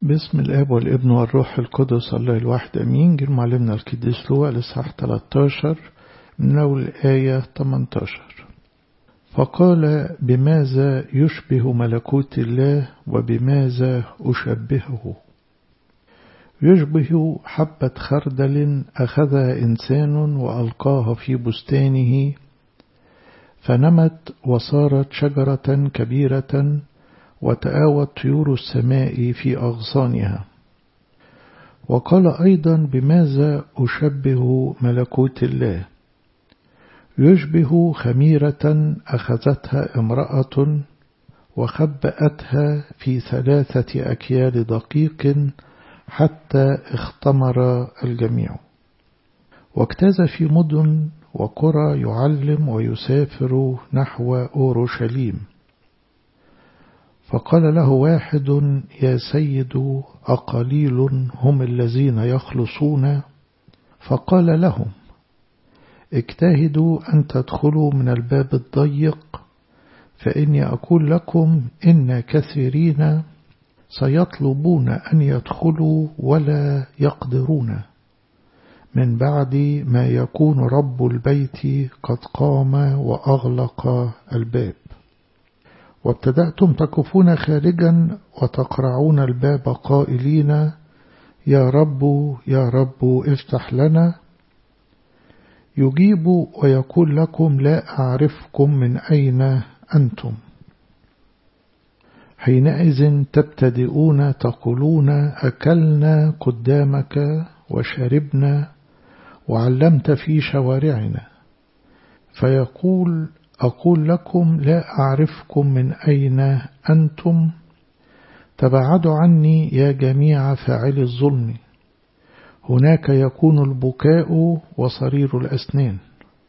باسم الاب والابن والروح القدس الله الواحد امين جه معلمنا القديس لوقا الاصحاح 13 من اول الايه 18 فقال بماذا يشبه ملكوت الله وبماذا اشبهه يشبه حبة خردل أخذها إنسان وألقاها في بستانه فنمت وصارت شجرة كبيرة وتآوت طيور السماء في أغصانها وقال أيضا بماذا أشبه ملكوت الله يشبه خميرة أخذتها امرأة وخبأتها في ثلاثة أكيال دقيق حتى اختمر الجميع واجتاز في مدن وقرى يعلم ويسافر نحو أورشليم فقال له واحد يا سيد أقليل هم الذين يخلصون فقال لهم اجتهدوا أن تدخلوا من الباب الضيق فإني أقول لكم إن كثيرين سيطلبون أن يدخلوا ولا يقدرون من بعد ما يكون رب البيت قد قام وأغلق الباب وابتدأتم تكفون خارجا وتقرعون الباب قائلين يا رب يا رب افتح لنا يجيب ويقول لكم لا أعرفكم من أين أنتم حينئذ تبتدئون تقولون أكلنا قدامك وشربنا وعلمت في شوارعنا فيقول أقول لكم لا أعرفكم من أين أنتم تبعدوا عني يا جميع فاعل الظلم هناك يكون البكاء وصرير الأسنان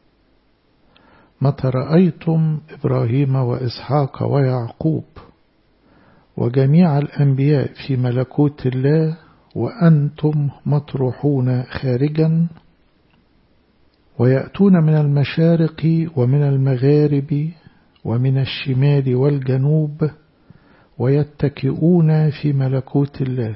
متى رأيتم إبراهيم وإسحاق ويعقوب وجميع الأنبياء في ملكوت الله وأنتم مطروحون خارجا ويأتون من المشارق ومن المغارب ومن الشمال والجنوب ويتكئون في ملكوت الله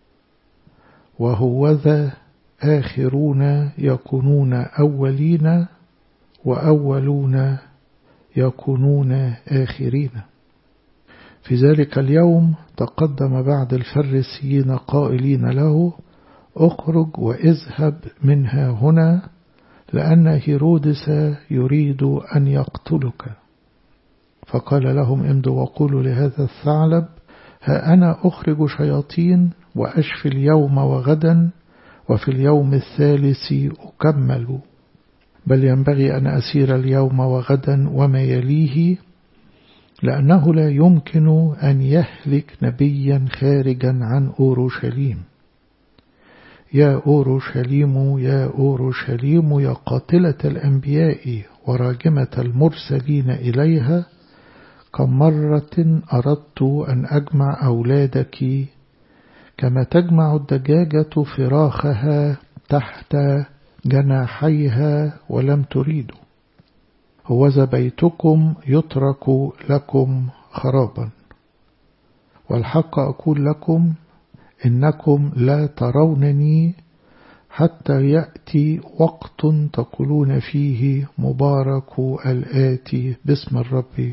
وهوذا آخرون يكونون أولين وأولون يكونون آخرين في ذلك اليوم تقدم بعد الفريسيين قائلين له اخرج واذهب منها هنا لأن هيرودس يريد أن يقتلك فقال لهم امضوا وقولوا لهذا الثعلب ها أنا أخرج شياطين وأشفي اليوم وغدا وفي اليوم الثالث أكمل بل ينبغي أن أسير اليوم وغدا وما يليه لأنه لا يمكن أن يهلك نبيا خارجا عن أورشليم يا أورشليم يا أورشليم يا قاتلة الأنبياء وراجمة المرسلين إليها كم مرة أردت أن أجمع أولادك كما تجمع الدجاجة فراخها تحت جناحيها ولم تريدوا هوذا بيتكم يترك لكم خرابا والحق أقول لكم إنكم لا ترونني حتى يأتي وقت تقولون فيه مبارك الآتي باسم الرب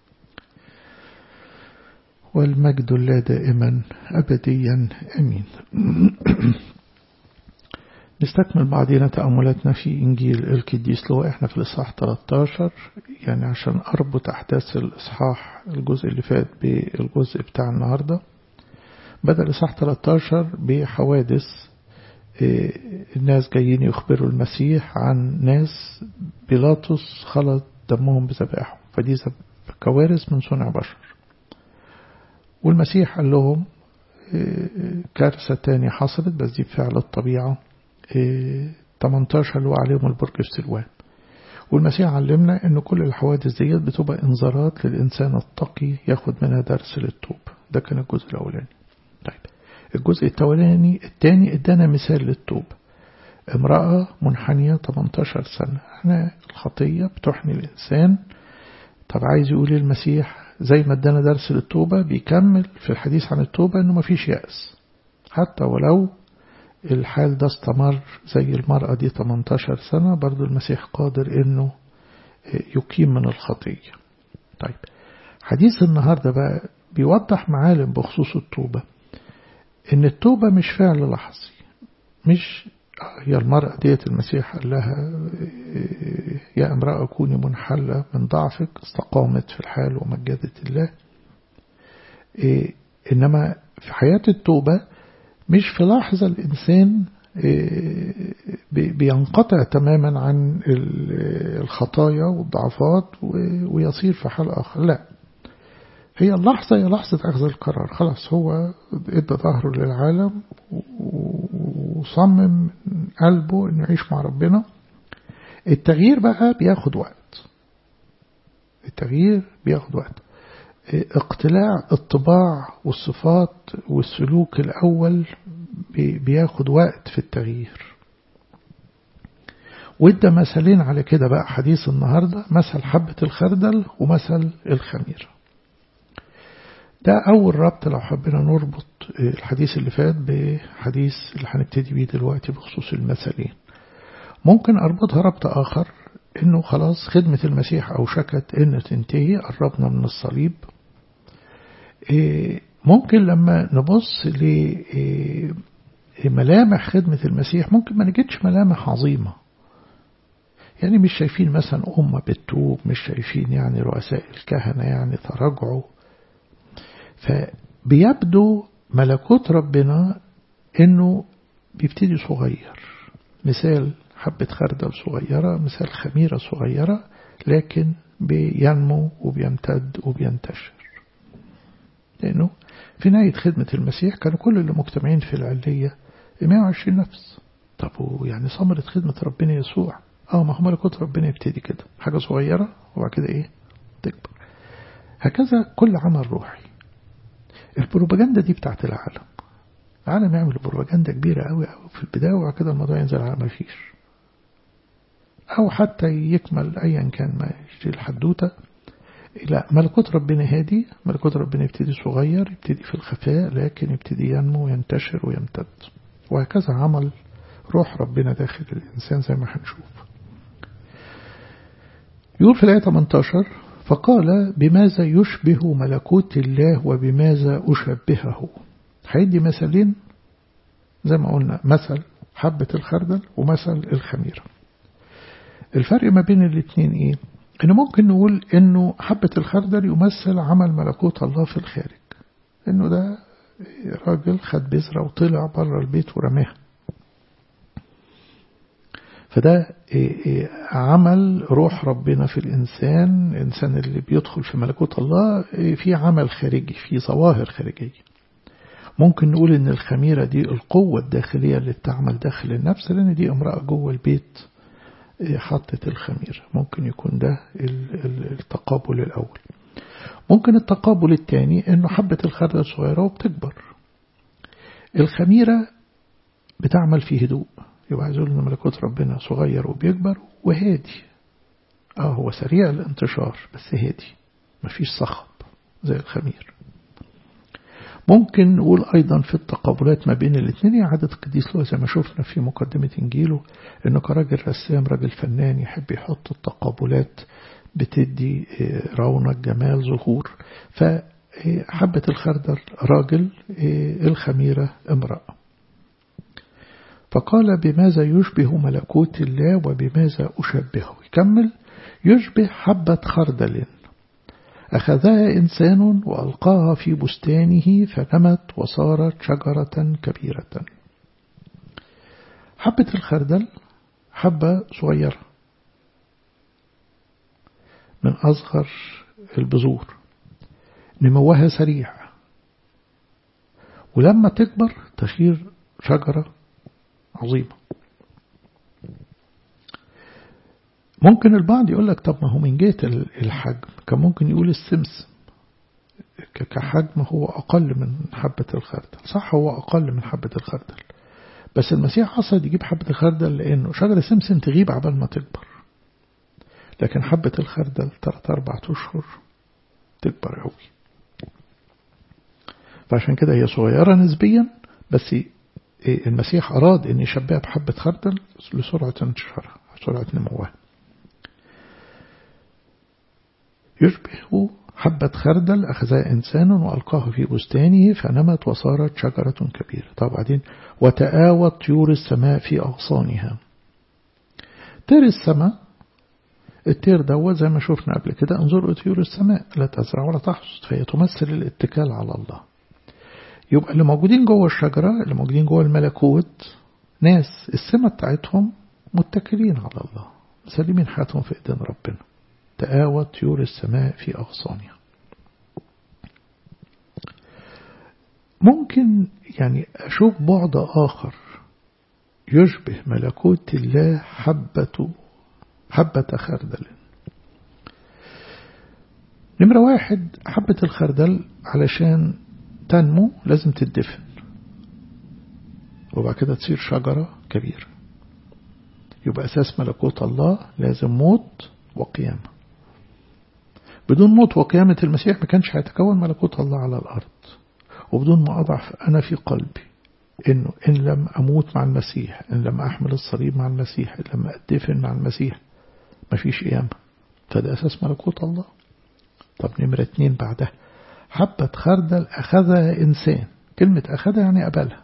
والمجد لا دائما أبديا أمين نستكمل بعدين تأملاتنا في إنجيل القديس لو إحنا في الإصحاح 13 يعني عشان أربط أحداث الإصحاح الجزء اللي فات بالجزء بتاع النهاردة بدأ الإصحاح 13 بحوادث الناس جايين يخبروا المسيح عن ناس بيلاطس خلط دمهم بذبائحهم فدي كوارث من صنع بشر والمسيح قال لهم كارثة تانية حصلت بس دي بفعل الطبيعة 18 اللي هو عليهم البرج في سلوان والمسيح علمنا ان كل الحوادث ديت بتبقى انذارات للانسان التقي ياخد منها درس للتوب ده كان الجزء الاولاني طيب الجزء التولاني الثاني ادانا مثال للتوب امرأة منحنية 18 سنة احنا الخطية بتحني الانسان طب عايز يقول المسيح زي ما ادانا درس للتوبة بيكمل في الحديث عن التوبة انه مفيش يأس حتى ولو الحال ده استمر زي المرأة دي 18 سنة برضو المسيح قادر انه يقيم من الخطية طيب حديث النهاردة بقى بيوضح معالم بخصوص التوبة ان التوبة مش فعل لحظي مش هي المرأة ديت المسيح قال لها يا امرأة كوني منحلة من ضعفك استقامت في الحال ومجدت الله إنما في حياة التوبة مش في لحظة الإنسان بينقطع تماما عن الخطايا والضعفات ويصير في حال آخر لا هي اللحظة هي لحظة أخذ القرار خلاص هو ادى ظهره للعالم وصمم قلبه انه يعيش مع ربنا التغيير بقى بياخد وقت التغيير بياخد وقت اقتلاع الطباع والصفات والسلوك الأول بياخد وقت في التغيير وادى مثالين على كده بقى حديث النهاردة مثل حبة الخردل ومثل الخميرة ده أول ربط لو حبينا نربط الحديث اللي فات بحديث اللي هنبتدي بيه دلوقتي بخصوص المثلين ممكن أربطها ربط آخر إنه خلاص خدمة المسيح أوشكت إن تنتهي قربنا من الصليب ممكن لما نبص لملامح خدمة المسيح ممكن ما نجدش ملامح عظيمة يعني مش شايفين مثلا أمة بتتوب مش شايفين يعني رؤساء الكهنة يعني تراجعوا فبيبدو ملكوت ربنا انه بيبتدي صغير مثال حبة خردل صغيرة مثال خميرة صغيرة لكن بينمو وبيمتد وبينتشر لأنه في نهاية خدمة المسيح كانوا كل اللي مجتمعين في العلية 120 نفس طب يعني ثمرة خدمة ربنا يسوع اه ما هو ملكوت ربنا يبتدي كده حاجة صغيرة وبعد كده ايه تكبر هكذا كل عمل روحي البروباجندا دي بتاعت العالم العالم يعمل بروباجندا كبيرة قوي قوي في البداية وبعد كده الموضوع ينزل على ما فيش أو حتى يكمل أيا كان ما يشتري الحدوتة لا ملكوت ربنا هادي ملكوت ربنا يبتدي صغير يبتدي في الخفاء لكن يبتدي ينمو وينتشر ويمتد وهكذا عمل روح ربنا داخل الإنسان زي ما هنشوف يقول في الآية 18 فقال بماذا يشبه ملكوت الله وبماذا أشبهه هيدي مثلين زي ما قلنا مثل حبة الخردل ومثل الخميرة الفرق ما بين الاثنين ايه ان ممكن نقول انه حبة الخردل يمثل عمل ملكوت الله في الخارج انه ده راجل خد بذرة وطلع بره البيت ورماها فده عمل روح ربنا في الإنسان الإنسان اللي بيدخل في ملكوت الله في عمل خارجي في ظواهر خارجية ممكن نقول إن الخميرة دي القوة الداخلية اللي بتعمل داخل النفس لأن دي امرأة جوه البيت حطت الخميرة ممكن يكون ده التقابل الأول ممكن التقابل الثاني إنه حبة الخردل صغيرة وبتكبر الخميرة بتعمل في هدوء يبقى عايز يقول ان ملكوت ربنا صغير وبيكبر وهادي اه هو سريع الانتشار بس هادي مفيش صخب زي الخمير ممكن نقول أيضا في التقابلات ما بين الاثنين إعادة القديس له زي ما شفنا في مقدمة إنجيله إنه كراجل رسام راجل فنان يحب يحط التقابلات بتدي رونق جمال ظهور فحبة الخردل راجل الخميرة امرأة فقال بماذا يشبه ملكوت الله وبماذا أشبهه يكمل يشبه حبة خردل أخذها إنسان وألقاها في بستانه فنمت وصارت شجرة كبيرة حبة الخردل حبة صغيرة من أصغر البذور نموها سريع ولما تكبر تشير شجرة عظيمة ممكن البعض يقول لك طب ما هو من جهة الحجم كان ممكن يقول السمسم كحجم هو أقل من حبة الخردل صح هو أقل من حبة الخردل بس المسيح قصد يجيب حبة الخردل لأنه شجرة سمسم تغيب عبال ما تكبر لكن حبة الخردل ثلاث أربع أشهر تكبر قوي فعشان كده هي صغيرة نسبيا بس المسيح أراد أن يشبهها بحبة خردل لسرعة انتشارها سرعة نموها يشبه حبة خردل أخذها إنسان وألقاه في بستانه فنمت وصارت شجرة كبيرة طب بعدين وتآوت طيور السماء في أغصانها طير السماء الطير دوت زي ما شفنا قبل كده انظروا طيور السماء لا تزرع ولا تحصد فهي تمثل الاتكال على الله يبقى اللي موجودين جوه الشجرة اللي موجودين جوه الملكوت ناس السماء بتاعتهم متكلين على الله مسلمين حياتهم في ايدين ربنا تآوت طيور السماء في أغصانها ممكن يعني أشوف بعد آخر يشبه ملكوت الله حبة حبة خردل نمرة واحد حبة الخردل علشان تنمو لازم تدفن وبعد كده تصير شجرة كبيرة يبقى أساس ملكوت الله لازم موت وقيامة بدون موت وقيامة المسيح ما كانش هيتكون ملكوت الله على الأرض وبدون ما أضعف أنا في قلبي إنه إن لم أموت مع المسيح إن لم أحمل الصليب مع المسيح إن لم أدفن مع المسيح ما فيش قيامة فده أساس ملكوت الله طب نمرة اتنين بعدها حبة خردل أخذها إنسان كلمة أخذها يعني قبلها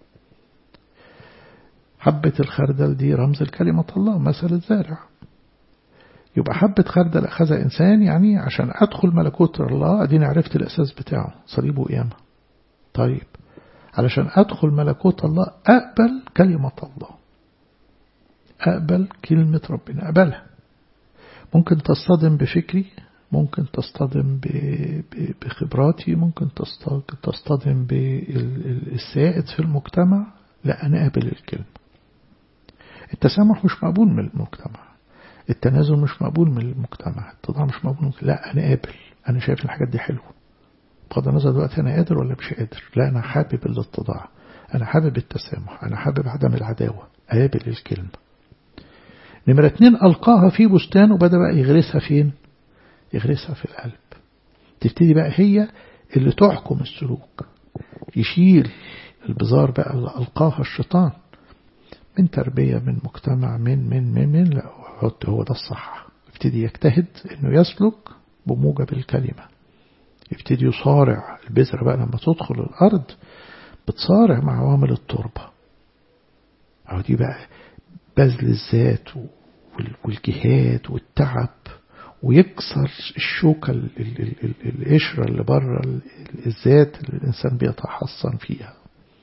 حبة الخردل دي رمز الكلمة الله مثل الزارع يبقى حبة خردل أخذها إنسان يعني عشان أدخل ملكوت الله أديني عرفت الأساس بتاعه صليب وقيامة طيب علشان أدخل ملكوت الله أقبل كلمة الله أقبل كلمة ربنا أقبلها ممكن تصطدم بفكري ممكن تصطدم بخبراتي ممكن تصطدم بالسائد في المجتمع لا أنا قابل الكلمة التسامح مش مقبول من المجتمع التنازل مش مقبول من المجتمع التضاع مش مقبول من لا أنا قابل أنا شايف الحاجات دي حلوة بغض النظر دلوقتي أنا قادر ولا مش قادر لا أنا حابب الاتضاع أنا حابب التسامح أنا حابب عدم العداوة قابل الكلمة نمرة اتنين ألقاها في بستان وبدأ بقى يغرسها فين يغرسها في القلب تبتدي بقى هي اللي تحكم السلوك يشيل البزار بقى اللي ألقاها الشيطان من تربية من مجتمع من من من من لا حط هو ده الصح يبتدي يجتهد انه يسلك بموجب الكلمة يبتدي يصارع البذرة بقى لما تدخل الأرض بتصارع مع عوامل التربة أو دي بقى بذل الذات والجهاد والتعب ويكسر الشوكة القشرة اللي بره الذات اللي الإنسان بيتحصن فيها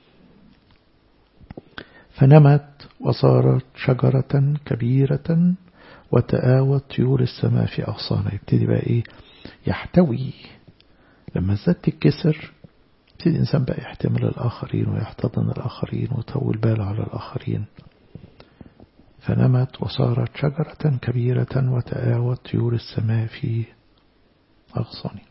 فنمت وصارت شجرة كبيرة وتآوت طيور السماء في أغصانها يبتدي بقى إيه يحتوي لما الذات تتكسر يبتدي الإنسان بقى يحتمل الآخرين ويحتضن الآخرين ويطول باله على الآخرين فنمت وصارت شجرة كبيرة وتآوت طيور السماء في أغصانها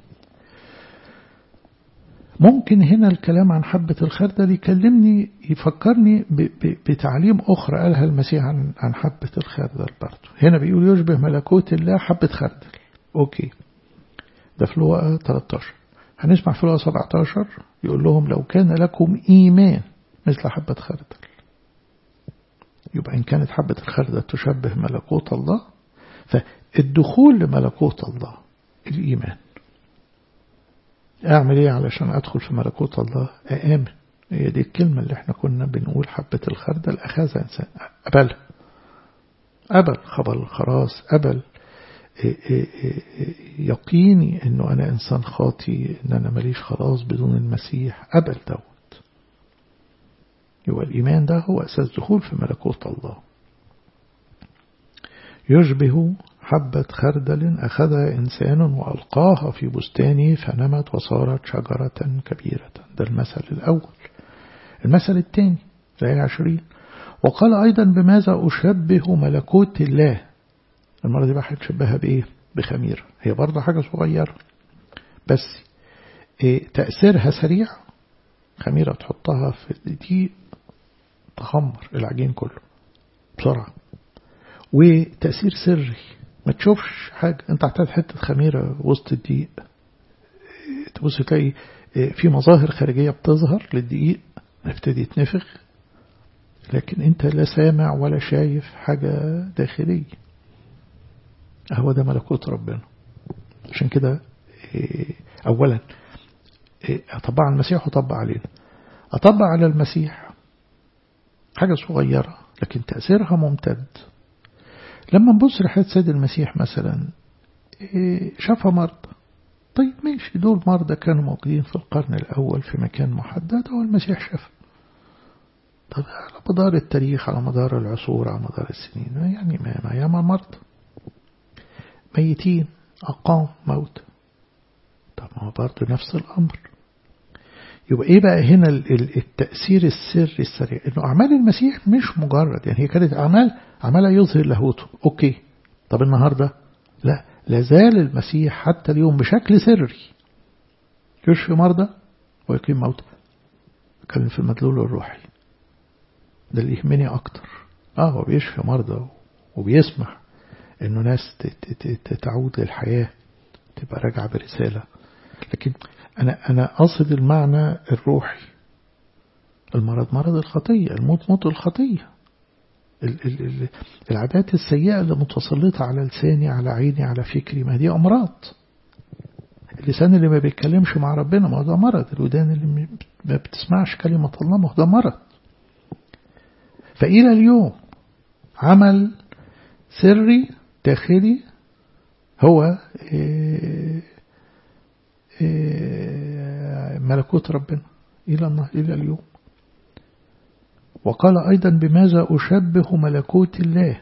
ممكن هنا الكلام عن حبة الخردل يكلمني يفكرني بتعليم أخرى قالها المسيح عن, عن حبة الخردل برضه هنا بيقول يشبه ملكوت الله حبة خردل أوكي ده في لوقا 13 هنسمع في لوقا 17 يقول لهم لو كان لكم إيمان مثل حبة خردل يبقى إن كانت حبة الخردل تشبه ملكوت الله فالدخول لملكوت الله الإيمان أعمل إيه علشان أدخل في ملكوت الله أآمن هي دي الكلمة اللي احنا كنا بنقول حبة الخردل أخذها إنسان أبل أبل خبر الخراس أبل يقيني أنه أنا إنسان خاطي أن أنا ماليش خلاص بدون المسيح أبل دوت يبقى الإيمان ده هو أساس دخول في ملكوت الله يشبه حبة خردل أخذها إنسان وألقاها في بستانه فنمت وصارت شجرة كبيرة ده المثل الأول المثل الثاني زي العشرين وقال أيضا بماذا أشبه ملكوت الله المرة دي بقى هتشبهها بإيه بخميرة هي برضه حاجة صغيرة بس إيه تأثيرها سريع خميرة تحطها في دي تخمر العجين كله بسرعة وتأثير سري ما تشوفش حاجة انت هتحتاج حتة خميرة وسط الدقيق تبص تلاقي في مظاهر خارجية بتظهر للدقيق نبتدي يتنفخ لكن انت لا سامع ولا شايف حاجة داخلية هو ده ملكوت ربنا عشان كده اولا اطبق على المسيح وطبق علينا اطبق على المسيح حاجة صغيرة لكن تأثيرها ممتد لما نبص لحياة سيد المسيح مثلا شافها مرضى طيب ماشي دول مرضى كانوا موجودين في القرن الأول في مكان محدد والمسيح شاف طب على مدار التاريخ على مدار العصور على مدار السنين يعني ما, ما ياما مرضى ميتين أقام موت طب ما هو برضه نفس الأمر يبقى ايه بقى هنا التأثير السري السريع انه اعمال المسيح مش مجرد يعني هي كانت اعمال عمالة يظهر لاهوته اوكي طب النهاردة لا لازال المسيح حتى اليوم بشكل سري يشفي مرضى ويقيم موتى اتكلم في المدلول الروحي ده اللي يهمني اكتر اه هو بيشفي مرضى وبيسمح انه ناس تعود للحياة تبقى راجعة برسالة لكن أنا أنا أقصد المعنى الروحي المرض مرض الخطية الموت موت الخطية العادات السيئة اللي متسلطة على لساني على عيني على فكري ما دي أمراض اللسان اللي ما بيتكلمش مع ربنا ما ده مرض الودان اللي ما بتسمعش كلمة الله ما ده مرض فإلى اليوم عمل سري داخلي هو إيه ملكوت ربنا إلى إلى اليوم وقال أيضا بماذا أشبه ملكوت الله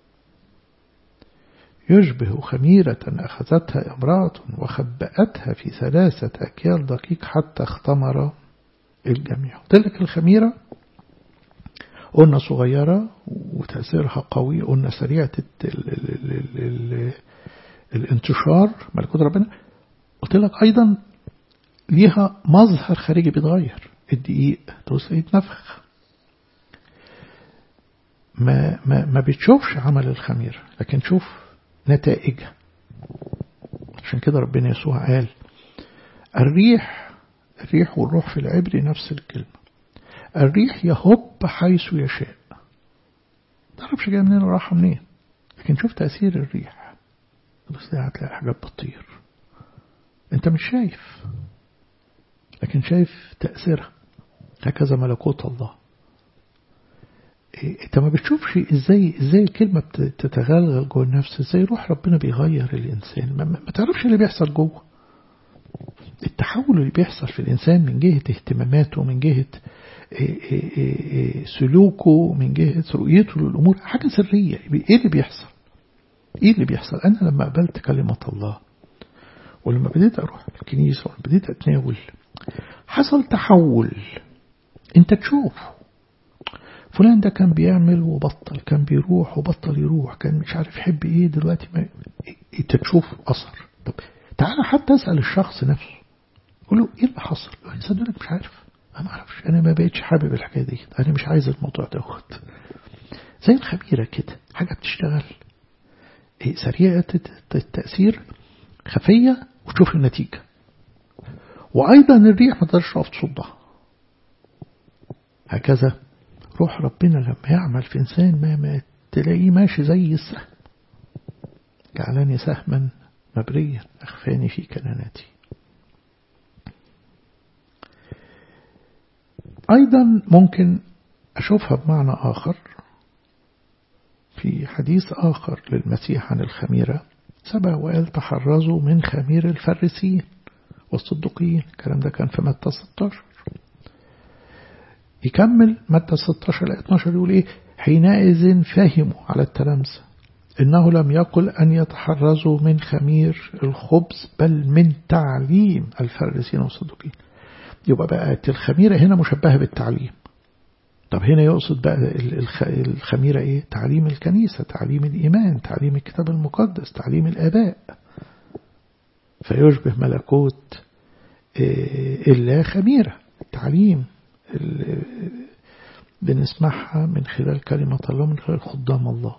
يشبه خميرة أخذتها امرأة وخبأتها في ثلاثة أكيال دقيق حتى اختمر الجميع تلك الخميرة قلنا صغيرة وتأثيرها قوي قلنا سريعة الانتشار ملكوت ربنا قلت لك أيضا ليها مظهر خارجي بيتغير الدقيق توصل يتنفخ ما, ما, ما بتشوفش عمل الخميرة لكن شوف نتائجها عشان كده ربنا يسوع قال الريح الريح والروح في العبري نفس الكلمة الريح يهب حيث يشاء تعرفش جاي منين راحة منين لكن شوف تأثير الريح بس ده هتلاقي حاجات بتطير انت مش شايف لكن شايف تأثيرها هكذا ملكوت الله إيه انت ما بتشوفش ازاي ازاي الكلمة بتتغلغل جوه النفس ازاي روح ربنا بيغير الانسان ما, ما تعرفش اللي بيحصل جوه التحول اللي بيحصل في الانسان من جهة اهتماماته من جهة إيه إيه سلوكه من جهة رؤيته للامور حاجة سرية ايه اللي بيحصل ايه اللي بيحصل انا لما قبلت كلمة الله ولما بديت أروح الكنيسة ولما بديت أتناول حصل تحول أنت تشوف فلان ده كان بيعمل وبطل كان بيروح وبطل يروح كان مش عارف يحب ايه دلوقتي ما انت تشوف أثر طب تعالى حتى أسأل الشخص نفسه قول له ايه اللي حصل الإنسان لك مش عارف أنا ما أعرفش أنا ما بقتش حابب الحكاية دي أنا مش عايز الموضوع دوت زي الخميرة كده حاجة بتشتغل إيه سريعة التأثير خفية وتشوف النتيجة وأيضا الريح ما تقدرش تقف تصدها هكذا روح ربنا لما يعمل في إنسان ما, ما تلاقيه ماشي زي السهم جعلني سهما مبريا أخفاني في كناناتي أيضا ممكن أشوفها بمعنى آخر في حديث آخر للمسيح عن الخميرة سبق وقال تحرزوا من خمير الفريسيين والصدقيين الكلام ده كان في متى 16 يكمل متى 16 ل 12 يقول ايه حينئذ فهموا على التلامذة إنه لم يقل أن يتحرزوا من خمير الخبز بل من تعليم الفريسيين والصدقين يبقى بقت الخميرة هنا مشبهة بالتعليم طب هنا يقصد بقى الخميرة ايه تعليم الكنيسة تعليم الإيمان تعليم الكتاب المقدس تعليم الآباء فيشبه ملكوت الله خميرة تعليم بنسمعها من خلال كلمة الله من خلال خدام الله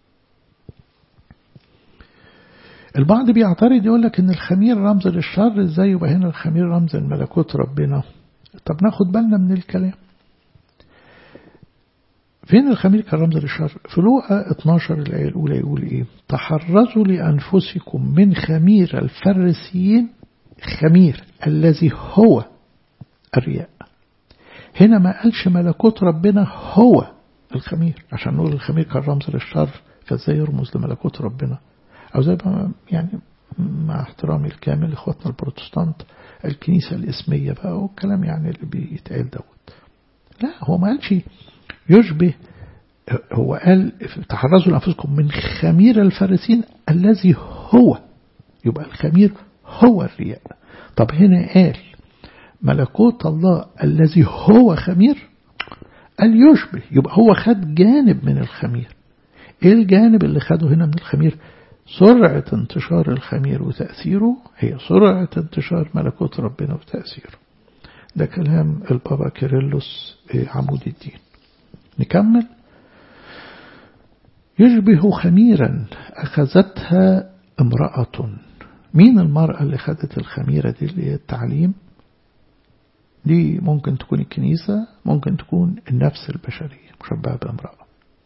البعض بيعترض يقول لك ان الخمير رمز للشر ازاي يبقى هنا الخمير رمز لملكوت ربنا طب ناخد بالنا من الكلام فين الخمير كرمز للشر في لوقا 12 الآية الأولى يقول إيه تحرزوا لأنفسكم من خمير الفرسيين خمير الذي هو الرياء هنا ما قالش ملكوت ربنا هو الخمير عشان نقول الخمير كالرمز للشر فازاي يرمز لملكوت ربنا أو زي ما يعني مع احترامي الكامل لإخواتنا البروتستانت الكنيسة الإسمية بقى والكلام يعني اللي بيتقال دوت لا هو ما قالش يشبه هو قال تحرزوا لأنفسكم من خمير الفارسين الذي هو يبقى الخمير هو الرياء طب هنا قال ملكوت الله الذي هو خمير قال يشبه يبقى هو خد جانب من الخمير ايه الجانب اللي خده هنا من الخمير سرعة انتشار الخمير وتأثيره هي سرعة انتشار ملكوت ربنا وتأثيره ده كلام البابا كيرلس عمود الدين نكمل يشبه خميرا أخذتها امرأة مين المرأة اللي خدت الخميرة دي اللي هي التعليم دي ممكن تكون الكنيسة ممكن تكون النفس البشرية مشبهة بامرأة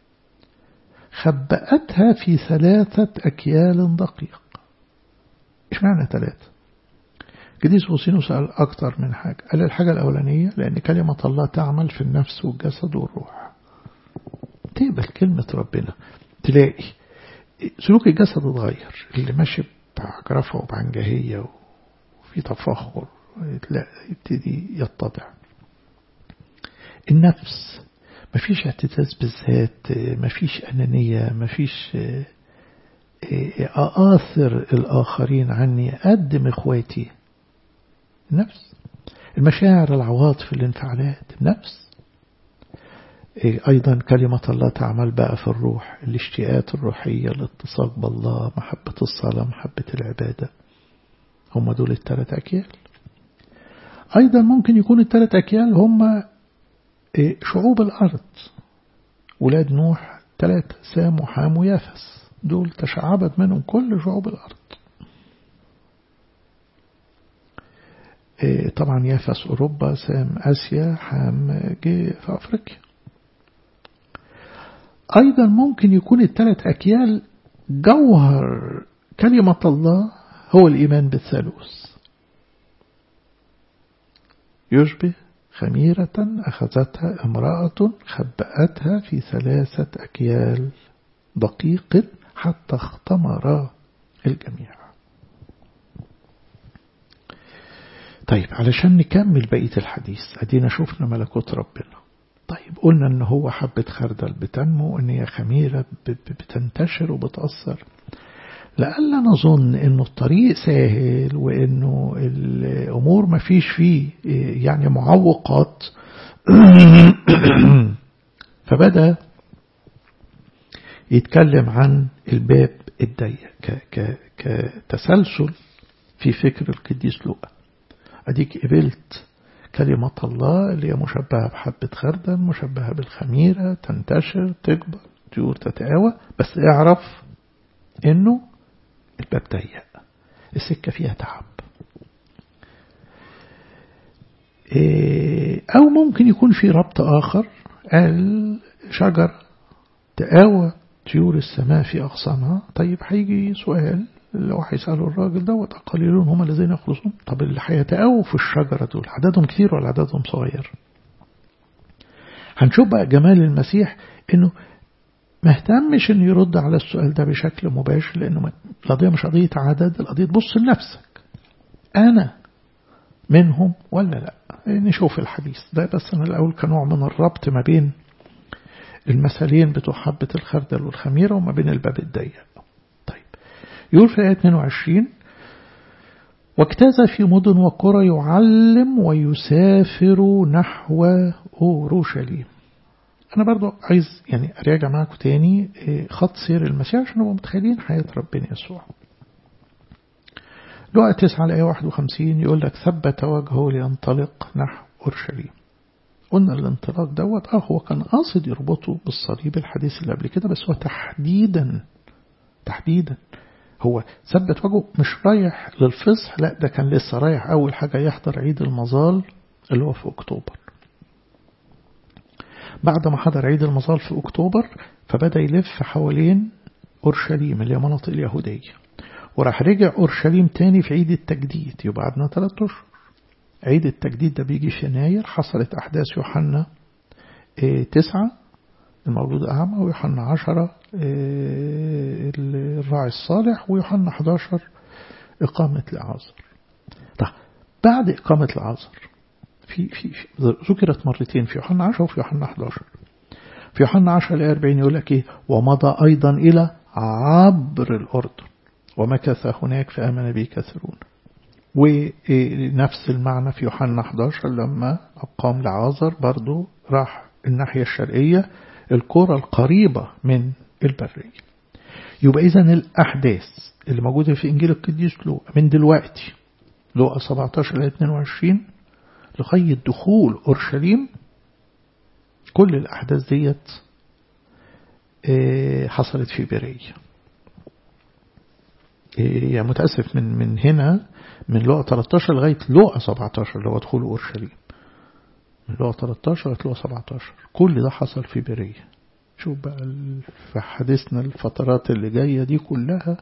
خبأتها في ثلاثة أكيال دقيق إيش معنى ثلاثة قديس أوسينو سأل أكتر من حاجة قال الحاجة الأولانية لأن كلمة الله تعمل في النفس والجسد والروح تقبل كلمة ربنا تلاقي سلوك الجسد اتغير اللي ماشي بعجرفة وبعنجهية وفي تفاخر لا يبتدي يتضع النفس مفيش اعتزاز بالذات مفيش أنانية مفيش أآثر الآخرين عني أقدم إخواتي النفس المشاعر العواطف الانفعالات النفس أيضا كلمة الله تعمل بقى في الروح الاشتياقات الروحية الاتساق بالله محبة الصلاة محبة العبادة هم دول الثلاث أكيال أيضا ممكن يكون الثلاث أكيال هم شعوب الأرض ولاد نوح ثلاثة سام وحام ويافس دول تشعبت منهم كل شعوب الأرض طبعا يافس أوروبا سام آسيا حام جه في أفريقيا أيضا ممكن يكون الثلاث أكيال جوهر كلمة الله هو الإيمان بالثالوث يشبه خميرة أخذتها امرأة خبأتها في ثلاثة أكيال دقيق حتى اختمر الجميع طيب علشان نكمل بقية الحديث أدينا شفنا ملكوت ربنا طيب قلنا ان هو حبة خردل بتنمو ان هي خميرة بتنتشر وبتأثر لألا نظن انه الطريق سهل وانه الامور ما فيش فيه يعني معوقات فبدأ يتكلم عن الباب الضيق كتسلسل في فكر القديس لوقا أديك قبلت كلمة الله اللي هي مشبهة بحبة خردل مشبهة بالخميرة تنتشر تكبر طيور تتقاوى بس اعرف انه الباب ضيق السكة فيها تعب او ممكن يكون في ربط اخر الشجر تقاوى طيور السماء في اغصانها طيب هيجي سؤال لو هيسألوا الراجل دوت قليلون هم الذين يخلصون طب اللي هيتقاووا في الشجرة دول عددهم كثير ولا عددهم صغير هنشوف بقى جمال المسيح انه ما اهتمش انه يرد على السؤال ده بشكل مباشر لانه القضية مش قضية عدد القضية تبص لنفسك انا منهم ولا لا نشوف الحديث ده بس انا الاول كنوع من الربط ما بين المثالين بتوع حبة الخردل والخميرة وما بين الباب الضيق يقول في آية 22 واجتاز في مدن وقرى يعلم ويسافر نحو أورشليم أنا برضو عايز يعني أراجع معاكم تاني خط سير المسيح عشان نبقى متخيلين حياة ربنا يسوع لقى 9 الآية 51 يقول لك ثبت وجهه لينطلق نحو أورشليم قلنا الانطلاق دوت اه هو كان قاصد يربطه بالصليب الحديث اللي قبل كده بس هو تحديدا تحديدا هو ثبت وجهه مش رايح للفصح لا ده كان لسه رايح أول حاجة يحضر عيد المظال اللي هو في أكتوبر بعد ما حضر عيد المظال في أكتوبر فبدأ يلف حوالين أورشليم اللي هي مناطق اليهودية وراح رجع أورشليم تاني في عيد التجديد يبقى قعدنا ثلاث أشهر عيد التجديد ده بيجي في يناير حصلت أحداث يوحنا اه تسعة المولود أعمى ويوحنا عشرة اه الراعي الصالح ويوحنا 11 إقامة العازر طيب بعد إقامة العازر في في ذكرت مرتين في يوحنا 10 وفي يوحنا 11 في يوحنا 10 ل 40 يقول لك ايه ومضى ايضا الى عبر الاردن ومكث هناك فامن به كثيرون ونفس المعنى في يوحنا 11 لما أقام لعازر برضو راح الناحية الشرقية القرى القريبة من البرية يبقى إذا الأحداث اللي موجودة في إنجيل القديس لوقا من دلوقتي لوقا 17 ل 22 لغاية دخول أورشليم كل الأحداث ديت حصلت في برية يعني متأسف من من هنا من لقى 13 لغاية لقى 17 اللي هو دخول أورشليم من لقى 13 لغاية لقى 17 كل ده حصل في برية شوف بقى في حديثنا الفترات اللي جاية دي كلها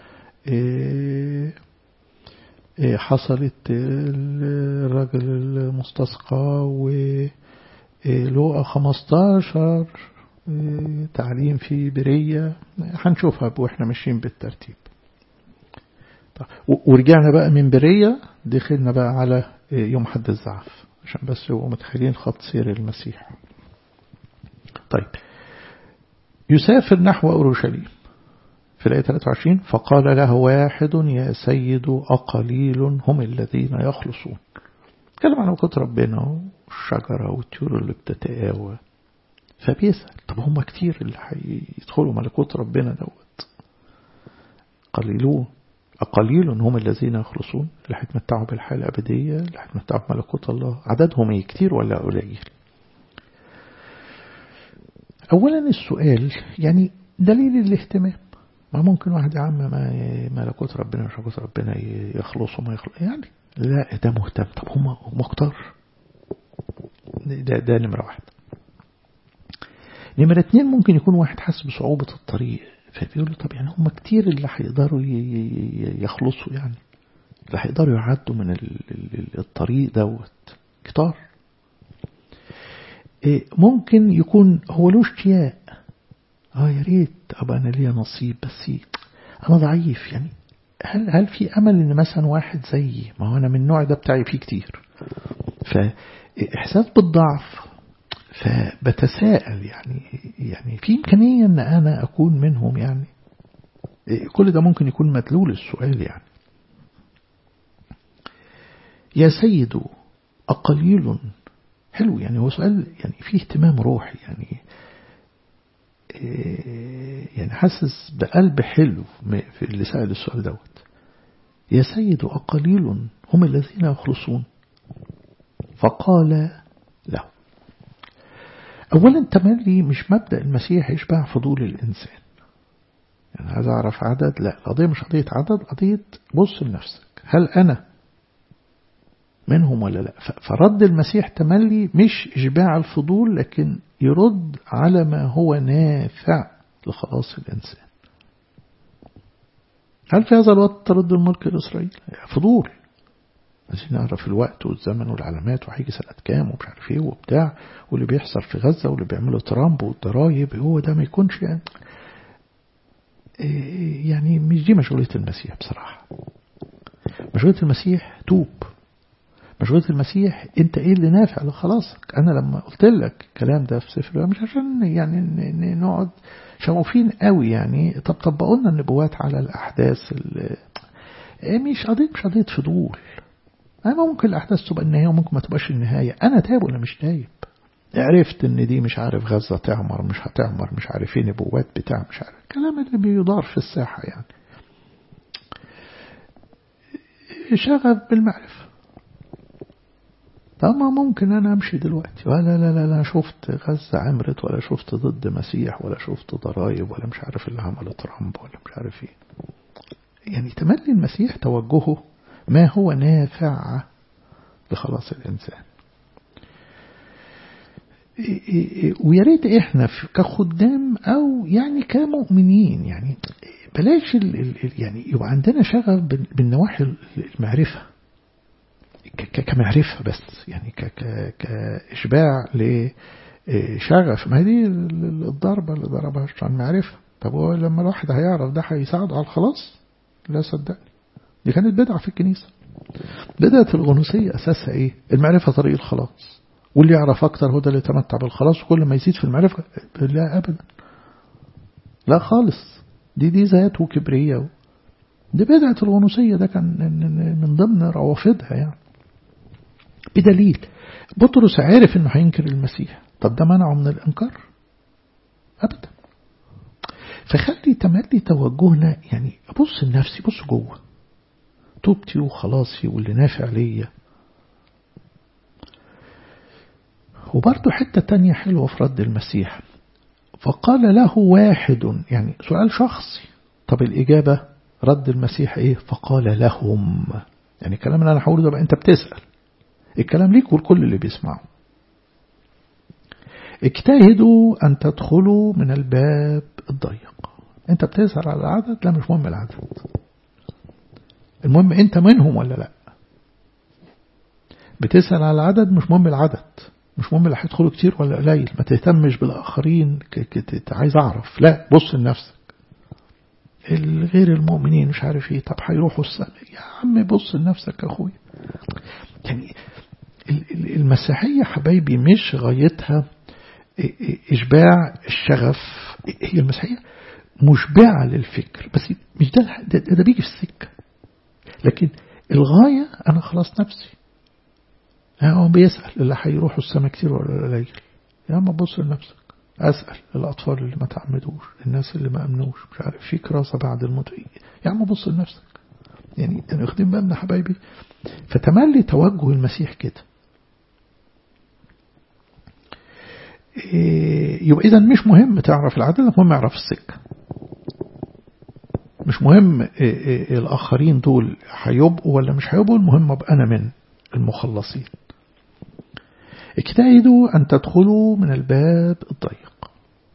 حصلت الراجل المستسقى ولقى 15 تعليم في برية هنشوفها واحنا ماشيين بالترتيب ورجعنا بقى من برية دخلنا بقى على يوم حد الزعف عشان بس يبقوا متخيلين خط سير المسيح طيب يسافر نحو أورشليم في الآية 23 فقال له واحد يا سيد أقليل هم الذين يخلصون تكلم عن وقت ربنا والشجرة والطيور اللي بتتقاوى فبيسأل طب هم كتير اللي هيدخلوا ملكوت ربنا دوت قليلون أقليل هم الذين يخلصون اللي هيتمتعوا بالحياة الأبدية اللي هيتمتعوا بملكوت الله عددهم ايه كتير ولا قليل أولا السؤال يعني دليل الاهتمام ما ممكن واحد يا عم ما ملكوت ربنا مش ملكوت ربنا يخلصوا ما يخلص يعني لا ده مهتم طب هم مختار ده, ده نمرة واحد نمرة اتنين ممكن يكون واحد حاسس بصعوبة الطريق فبيقول له طب يعني هم كتير اللي هيقدروا يخلصوا يعني اللي هيقدروا يعدوا من الطريق دوت كتار ممكن يكون هو له اشتياق اه يا ريت ابقى انا ليا نصيب بس انا ضعيف يعني هل هل في امل ان مثلا واحد زيي ما هو انا من النوع ده بتاعي فيه كتير فاحساس بالضعف فبتساءل يعني يعني في إمكانية أن أنا أكون منهم يعني كل ده ممكن يكون مدلول السؤال يعني يا سيد أقليل حلو يعني هو سؤال يعني فيه اهتمام روحي يعني يعني حاسس بقلب حلو في اللي سأل السؤال دوت يا سيد أقليل هم الذين يخلصون فقال له أولا تملي مش مبدأ المسيح يشبع فضول الإنسان يعني عايز أعرف عدد لا القضية مش قضية عدد قضية بص لنفسك هل أنا منهم ولا لا فرد المسيح تملي مش إشباع الفضول لكن يرد على ما هو نافع لخلاص الإنسان هل في هذا الوقت ترد الملك لإسرائيل فضول عايزين نعرف الوقت والزمن والعلامات وهيجي سنة كام ومش عارف ايه وبتاع واللي بيحصل في غزة واللي بيعمله ترامب والضرايب هو ده ما يكونش يعني يعني مش دي مشغولية المسيح بصراحة مشغولية المسيح توب مشغولية المسيح انت ايه اللي نافع لخلاصك انا لما قلت لك الكلام ده في سفر مش عشان يعني نقعد شغوفين قوي يعني طب طبقوا لنا النبوات على الاحداث مش قضية مش قضية فضول أنا ممكن الأحداث تبقى النهاية وممكن ما تبقاش النهاية أنا تايب ولا مش تايب عرفت ان دي مش عارف غزة تعمر مش هتعمر مش عارف ايه نبوات بتاع مش عارف الكلام اللي بيدار في الساحة يعني شغف بالمعرفة طب ما ممكن انا امشي دلوقتي ولا لا لا لا شفت غزة عمرت ولا شفت ضد مسيح ولا شفت ضرايب ولا مش عارف اللي عمله ترامب ولا مش عارف ايه يعني تملي المسيح توجهه ما هو نافع لخلاص الإنسان ويا ريت احنا كخدام او يعني كمؤمنين يعني بلاش ال ال يعني يبقى عندنا شغف بالنواحي المعرفة كمعرفة بس يعني كإشباع لشغف ما دي الضربة اللي ضربها عن معرفة طب هو لما الواحد هيعرف ده هيساعده على الخلاص لا صدقني دي كانت بدعة في الكنيسة بدعة الغنوصية أساسها إيه المعرفة طريق الخلاص واللي يعرف أكتر هو ده اللي يتمتع بالخلاص وكل ما يزيد في المعرفة لا أبدا لا خالص دي دي ذات وكبرية دي بدعة الغنوصية ده كان من ضمن روافدها يعني بدليل بطرس عارف انه هينكر المسيح طب ده منعه من الانكار ابدا فخلي تملي توجهنا يعني ابص لنفسي بص جوه توبتي وخلاصي واللي نافع ليا وبرضه حتة تانية حلوة في رد المسيح فقال له واحد يعني سؤال شخصي طب الإجابة رد المسيح إيه فقال لهم يعني الكلام اللي أنا هقوله ده بقى أنت بتسأل الكلام ليك والكل اللي بيسمعه اجتهدوا أن تدخلوا من الباب الضيق أنت بتسأل على العدد لا مش مهم العدد المهم أنت منهم ولا لا بتسأل على العدد مش مهم العدد مش مهم اللي هيدخلوا كتير ولا قليل ما تهتمش بالآخرين عايز أعرف لا بص لنفسك الغير المؤمنين مش عارف ايه طب هيروحوا السماء يا عم بص لنفسك يا اخويا يعني المسيحية حبايبي مش غايتها إشباع الشغف هي المسيحية مشبعة للفكر بس مش ده ده, ده بيجي في السكة لكن الغاية أنا خلاص نفسي هو بيسأل اللي هيروحوا السماء كتير ولا قليل يا عم بص لنفسك أسأل الأطفال اللي ما تعمدوش الناس اللي ما أمنوش مش عارف في كراسة بعد الموت يا عم بص لنفسك يعني أنا واخدين بالنا حبايبي فتملي توجه المسيح كده يبقى إذا مش مهم تعرف العدد مهم يعرف السكة مش مهم الآخرين دول هيبقوا ولا مش هيبقوا المهم أبقى أنا من المخلصين اجتهدوا أن تدخلوا من الباب الضيق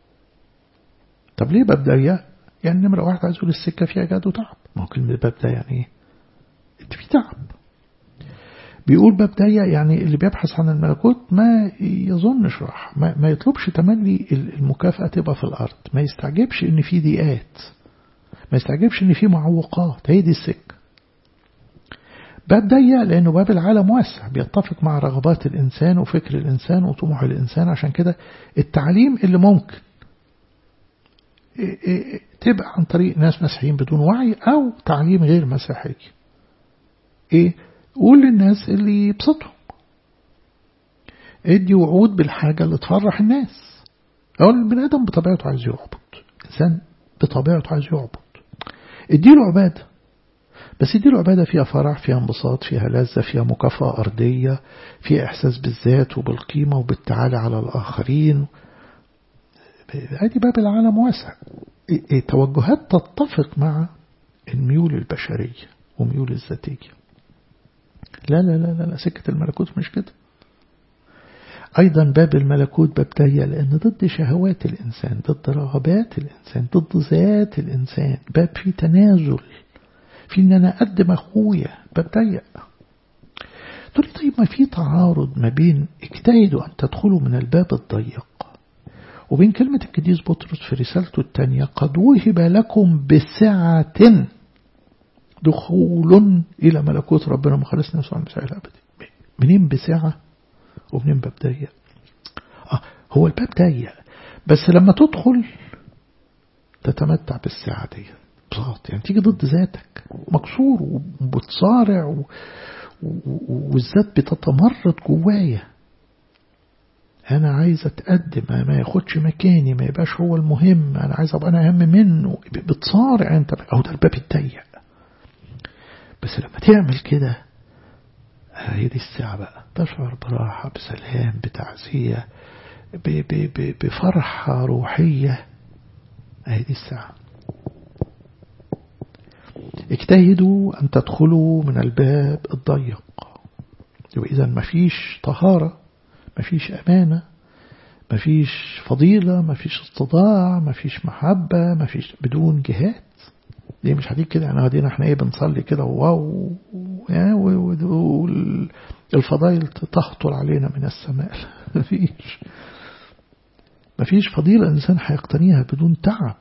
طب ليه باب ضيق يعني نمرة واحد عايز يقول السكة فيها جاد وتعب ما هو كلمة باب ده يعني ايه انت في تعب بيقول باب ضيق يعني اللي بيبحث عن الملكوت ما يظنش راح ما, ما يطلبش تملي المكافأة تبقى في الأرض ما يستعجبش ان في ضيقات ما يستعجبش ان في معوقات هي دي السكة باب ضيق لأنه باب العالم واسع بيتفق مع رغبات الإنسان وفكر الإنسان وطموح الإنسان عشان كده التعليم اللي ممكن تبقى عن طريق ناس مسيحيين بدون وعي أو تعليم غير مسيحي إيه قول للناس اللي يبسطهم ادي وعود بالحاجة اللي تفرح الناس أو البني آدم بطبيعته عايز يعبد إنسان بطبيعته عايز يعبد اديله عبادة بس دي العبادة فيها فرح فيها انبساط فيها لذة فيها مكافأة أرضية فيها إحساس بالذات وبالقيمة وبالتعالي على الآخرين هذه باب العالم واسع توجهات تتفق مع الميول البشرية وميول الذاتية لا لا لا لا سكة الملكوت مش كده أيضا باب الملكوت باب ضيق لأن ضد شهوات الإنسان ضد رغبات الإنسان ضد ذات الإنسان باب فيه تنازل في ان انا اقدم اخويا باب ضيق تقول لي طيب ما في تعارض ما بين اجتهدوا ان تدخلوا من الباب الضيق وبين كلمة القديس بطرس في رسالته الثانية قد وهب لكم بسعة دخول إلى ملكوت ربنا مخلصنا يسوع المسيح الأبدي منين بسعة ومنين باب ضيق آه هو الباب ضيق بس لما تدخل تتمتع بالسعة دي بساط يعني تيجي ضد ذاتك مكسور وبتصارع و... و... والذات بتتمرد جوايا انا عايز اتقدم ما ياخدش مكاني ما يبقاش هو المهم انا عايز ابقى انا اهم منه بتصارع انت او ده الباب الضيق بس لما تعمل كده هي دي الساعة بقى تشعر براحة بسلام بتعزية ب... ب... ب... بفرحة روحية هي دي الساعة اجتهدوا أن تدخلوا من الباب الضيق وإذا ما فيش طهارة ما فيش أمانة مفيش فضيلة مفيش استطاع مفيش محبة مفيش بدون جهاد دي مش هديك كده يعني هدينا احنا ايه بنصلي كده واو والفضائل تهطل علينا من السماء مفيش مفيش فضيلة الإنسان هيقتنيها بدون تعب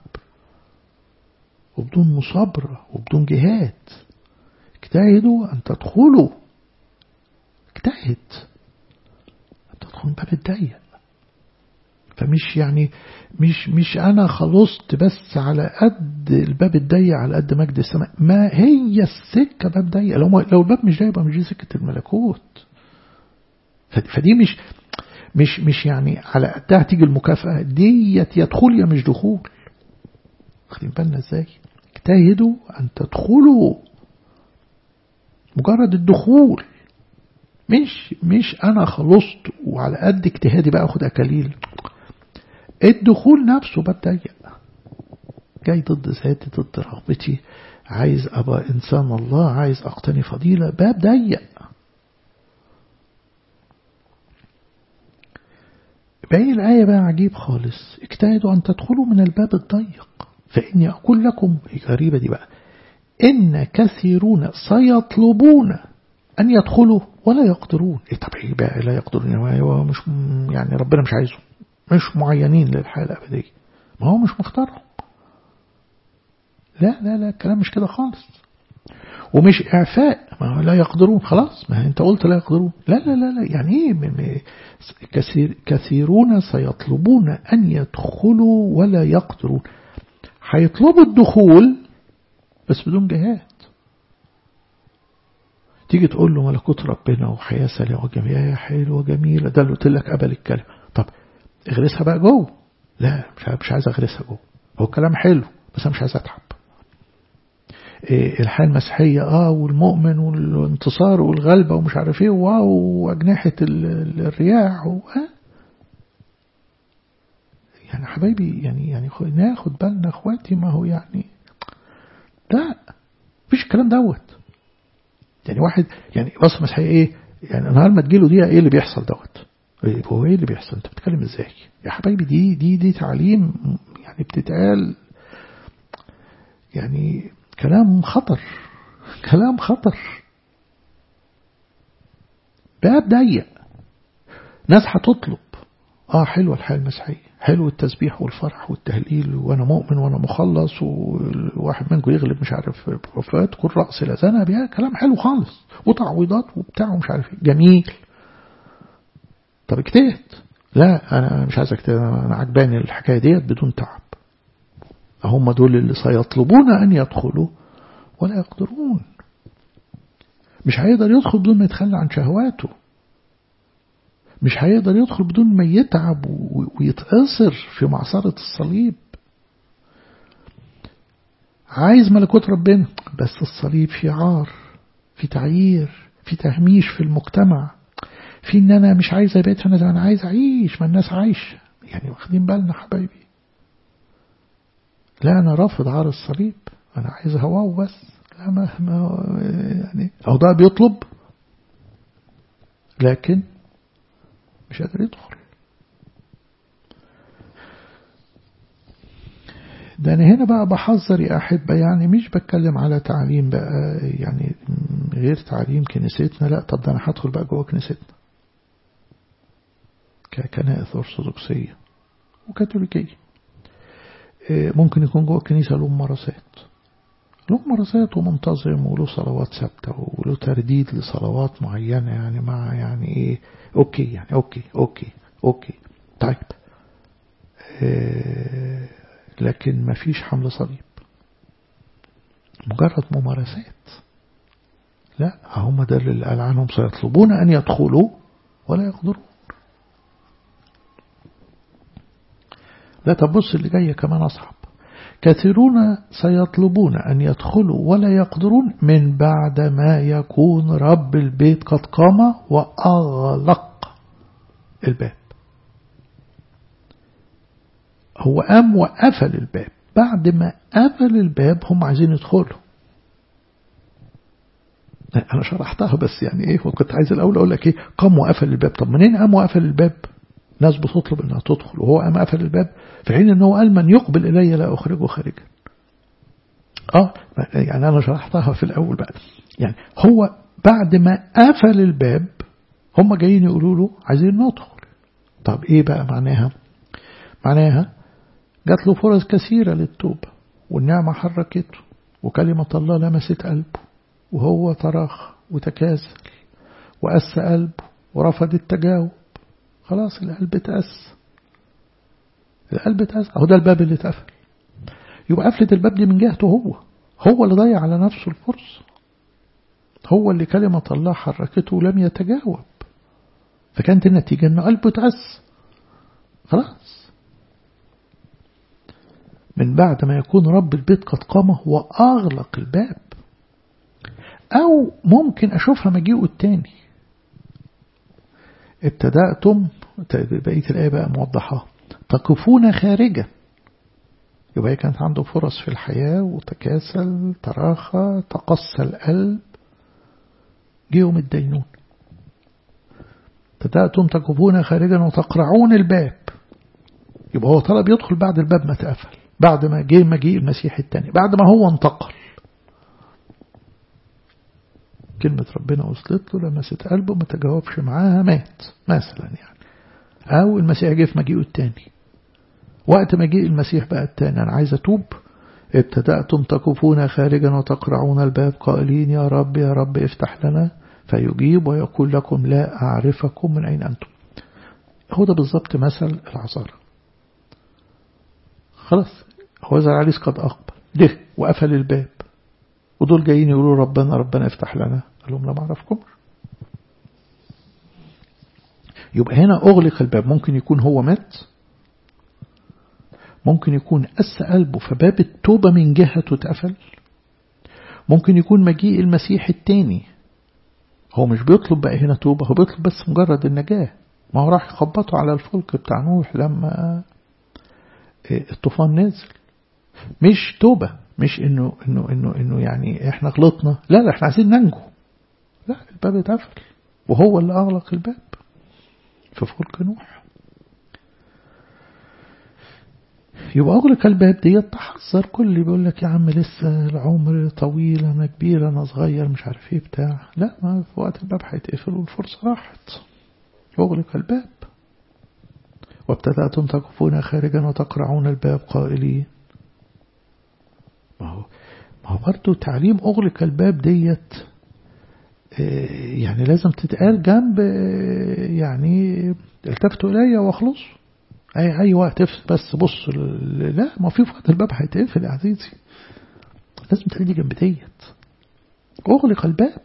وبدون مصابرة وبدون جهاد اجتهدوا أن تدخلوا اجتهد أن تدخلوا باب الضيق فمش يعني مش مش أنا خلصت بس على قد الباب الضيق على قد مجد السماء ما هي السكة باب ضيق لو لو الباب مش ضيق يبقى مش دي سكة الملكوت فدي مش مش مش يعني على قدها تيجي المكافأة ديت يدخل يا مش دخول واخدين بالنا ازاي اجتهدوا أن تدخلوا مجرد الدخول مش مش أنا خلصت وعلى قد اجتهادي بقى أخد أكاليل الدخول نفسه بتضيق جاي ضد ذاتي ضد رغبتي عايز أبقى إنسان الله عايز أقتني فضيلة باب ضيق باقي الآية بقى عجيب خالص اجتهدوا أن تدخلوا من الباب الضيق فإني أقول لكم غريبة دي بقى إن كثيرون سيطلبون أن يدخلوا ولا يقدرون إيه طب إيه بقى لا يقدرون يعني مش يعني ربنا مش عايزه مش معينين للحياة الأبدية ما هو مش مختارهم لا لا لا الكلام مش كده خالص ومش إعفاء ما لا يقدرون خلاص ما أنت قلت لا يقدرون لا لا لا, لا يعني إيه كثير كثيرون سيطلبون أن يدخلوا ولا يقدرون هيطلبوا الدخول بس بدون جهاد تيجي تقول له ملكوت ربنا وحياة سليمة وجميلة حلوة وجميلة ده اللي قلت لك قبل الكلمة طب اغرسها بقى جوه لا مش مش عايز اغرسها جوه هو الكلام حلو بس انا مش عايز اتعب إيه الحياة المسيحية اه والمؤمن والانتصار والغلبة ومش عارف ايه واو واجنحة الرياح و يعني حبايبي يعني يعني ناخد بالنا اخواتي ما هو يعني لا مفيش الكلام دوت يعني واحد يعني بص مسيحية ايه يعني نهار ما تجيله دي ايه اللي بيحصل دوت هو ايه اللي بيحصل انت بتتكلم ازاي يا حبايبي دي دي دي تعليم يعني بتتقال يعني كلام خطر كلام خطر باب ضيق ناس هتطلب اه حلوه الحياه المسيحيه حلو التسبيح والفرح والتهليل وانا مؤمن وانا مخلص وواحد منكم يغلب مش عارف فاتكم رأس الأذانة بيها كلام حلو خالص وتعويضات وبتاع ومش عارف ايه جميل طب اجتهد لا انا مش عايز اجتهد انا عجباني الحكايه ديت بدون تعب هم دول اللي سيطلبون ان يدخلوا ولا يقدرون مش هيقدر يدخل بدون ما يتخلى عن شهواته مش هيقدر يدخل بدون ما يتعب ويتأثر في معصرة الصليب عايز ملكوت ربنا بس الصليب في عار في تعيير في تهميش في المجتمع في ان انا مش عايز ابيت انا زي انا عايز اعيش ما الناس عايشه يعني واخدين بالنا حبايبي لا انا رافض عار الصليب انا عايز هواه بس لا ما, ما يعني او ده بيطلب لكن مش قادر يدخل ده أنا هنا بقى بحذر يا أحبة يعني مش بتكلم على تعليم بقى يعني غير تعليم كنيستنا لا طب ده أنا هدخل بقى جوه كنيستنا ككنائس أرثوذكسية وكاثوليكية ممكن يكون جوه الكنيسة له ممارسات له ممارسات ومنتظم وله صلوات ثابتة وله ترديد لصلوات معينة يعني مع يعني ايه اوكي يعني اوكي اوكي اوكي طيب إيه لكن ما فيش حمل صليب مجرد ممارسات لا هم ده اللي قال عنهم سيطلبون أن يدخلوا ولا يقدرون لا تبص اللي جاية كمان أصعب كثيرون سيطلبون أن يدخلوا ولا يقدرون من بعد ما يكون رب البيت قد قام وأغلق الباب هو قام وقفل الباب بعد ما قفل الباب هم عايزين يدخلوا أنا شرحتها بس يعني إيه وكنت عايز الأول أقول لك إيه قام وقفل الباب طب منين قام وقفل الباب ناس بتطلب انها تدخل وهو قام قفل الباب في حين ان هو قال من يقبل الي لا اخرجه خارجا اه يعني انا شرحتها في الاول بقى يعني هو بعد ما قفل الباب هم جايين يقولوا له عايزين ندخل طب ايه بقى معناها معناها جات له فرص كثيرة للتوبة والنعمة حركته وكلمة الله لمست قلبه وهو تراخ وتكاسل وأس قلبه ورفض التجاوب خلاص القلب اتأس القلب اتأس أهو ده الباب اللي اتقفل يبقى قفلة الباب دي من جهته هو هو اللي ضيع على نفسه الفرصة هو اللي كلمة الله حركته ولم يتجاوب فكانت النتيجة أنه قلبه اتأس خلاص من بعد ما يكون رب البيت قد قام وأغلق الباب أو ممكن أشوفها مجيئه التاني ابتدأتم بقية الآية بقى موضحة تقفون خارجا يبقى كانت عنده فرص في الحياة وتكاسل تراخى تقصى القلب جيهم الدينون ابتدأتم تقفون خارجا وتقرعون الباب يبقى هو طلب يدخل بعد الباب ما اتقفل بعد ما جه مجيء المسيح الثاني بعد ما هو انتقل كلمة ربنا وصلت له لمست قلبه ما تجاوبش معاها مات مثلا يعني أو المسيح جه في مجيئه الثاني وقت مجيء المسيح بقى الثاني أنا عايز أتوب ابتدأتم تكفون خارجا وتقرعون الباب قائلين يا رب يا رب افتح لنا فيجيب ويقول لكم لا أعرفكم من أين أنتم هو ده بالضبط مثل العذارى خلاص هو ذا العريس قد أقبل ده وقفل الباب ودول جايين يقولوا ربنا ربنا افتح لنا قال لهم لا ما اعرفكمش يبقى هنا أغلق الباب ممكن يكون هو مات ممكن يكون أس قلبه فباب التوبة من جهته اتقفل ممكن يكون مجيء المسيح التاني هو مش بيطلب بقى هنا توبة هو بيطلب بس مجرد النجاة ما هو راح يخبطه على الفلك بتاع نوح لما الطوفان نزل مش توبة مش انه انه انه انه يعني احنا غلطنا لا لا احنا عايزين ننجو لا الباب اتقفل وهو اللي اغلق الباب في فلك نوح يبقى اغلق الباب دي تحذر كل اللي بيقول لك يا عم لسه العمر طويل انا كبير انا صغير مش عارف ايه بتاع لا ما في وقت الباب هيتقفل والفرصه راحت اغلق الباب وابتدأتم تقفون خارجا وتقرعون الباب قائلين ما هو ما هو برضه تعليم أغلق الباب ديت يعني لازم تتقال جنب يعني التفتوا إلي واخلصوا أي أي وقت بس بص لا ما في وقت الباب هيتقفل يا عزيزي لازم تخلي جنب ديت أغلق الباب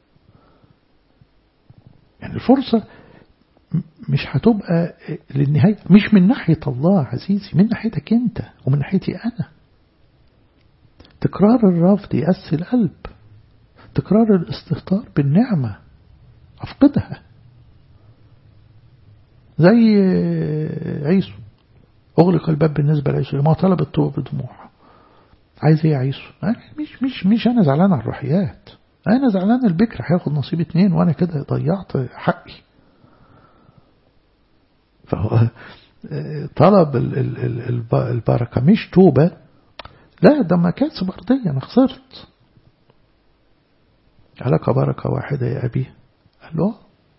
يعني الفرصة مش هتبقى للنهاية مش من ناحية الله عزيزي من ناحيتك أنت ومن ناحيتي أنا تكرار الرفض يأسي القلب تكرار الاستهتار بالنعمة أفقدها زي عيسو أغلق الباب بالنسبة لعيسو ما طلب التوبة بدموع عايز ايه يا عيسو مش مش مش انا زعلان على الروحيات انا زعلان البكر هياخد نصيب اتنين وانا كده ضيعت حقي فهو طلب البركة مش توبة لا ده مكاسب أرضية أنا خسرت لك بركة واحدة يا أبي قال له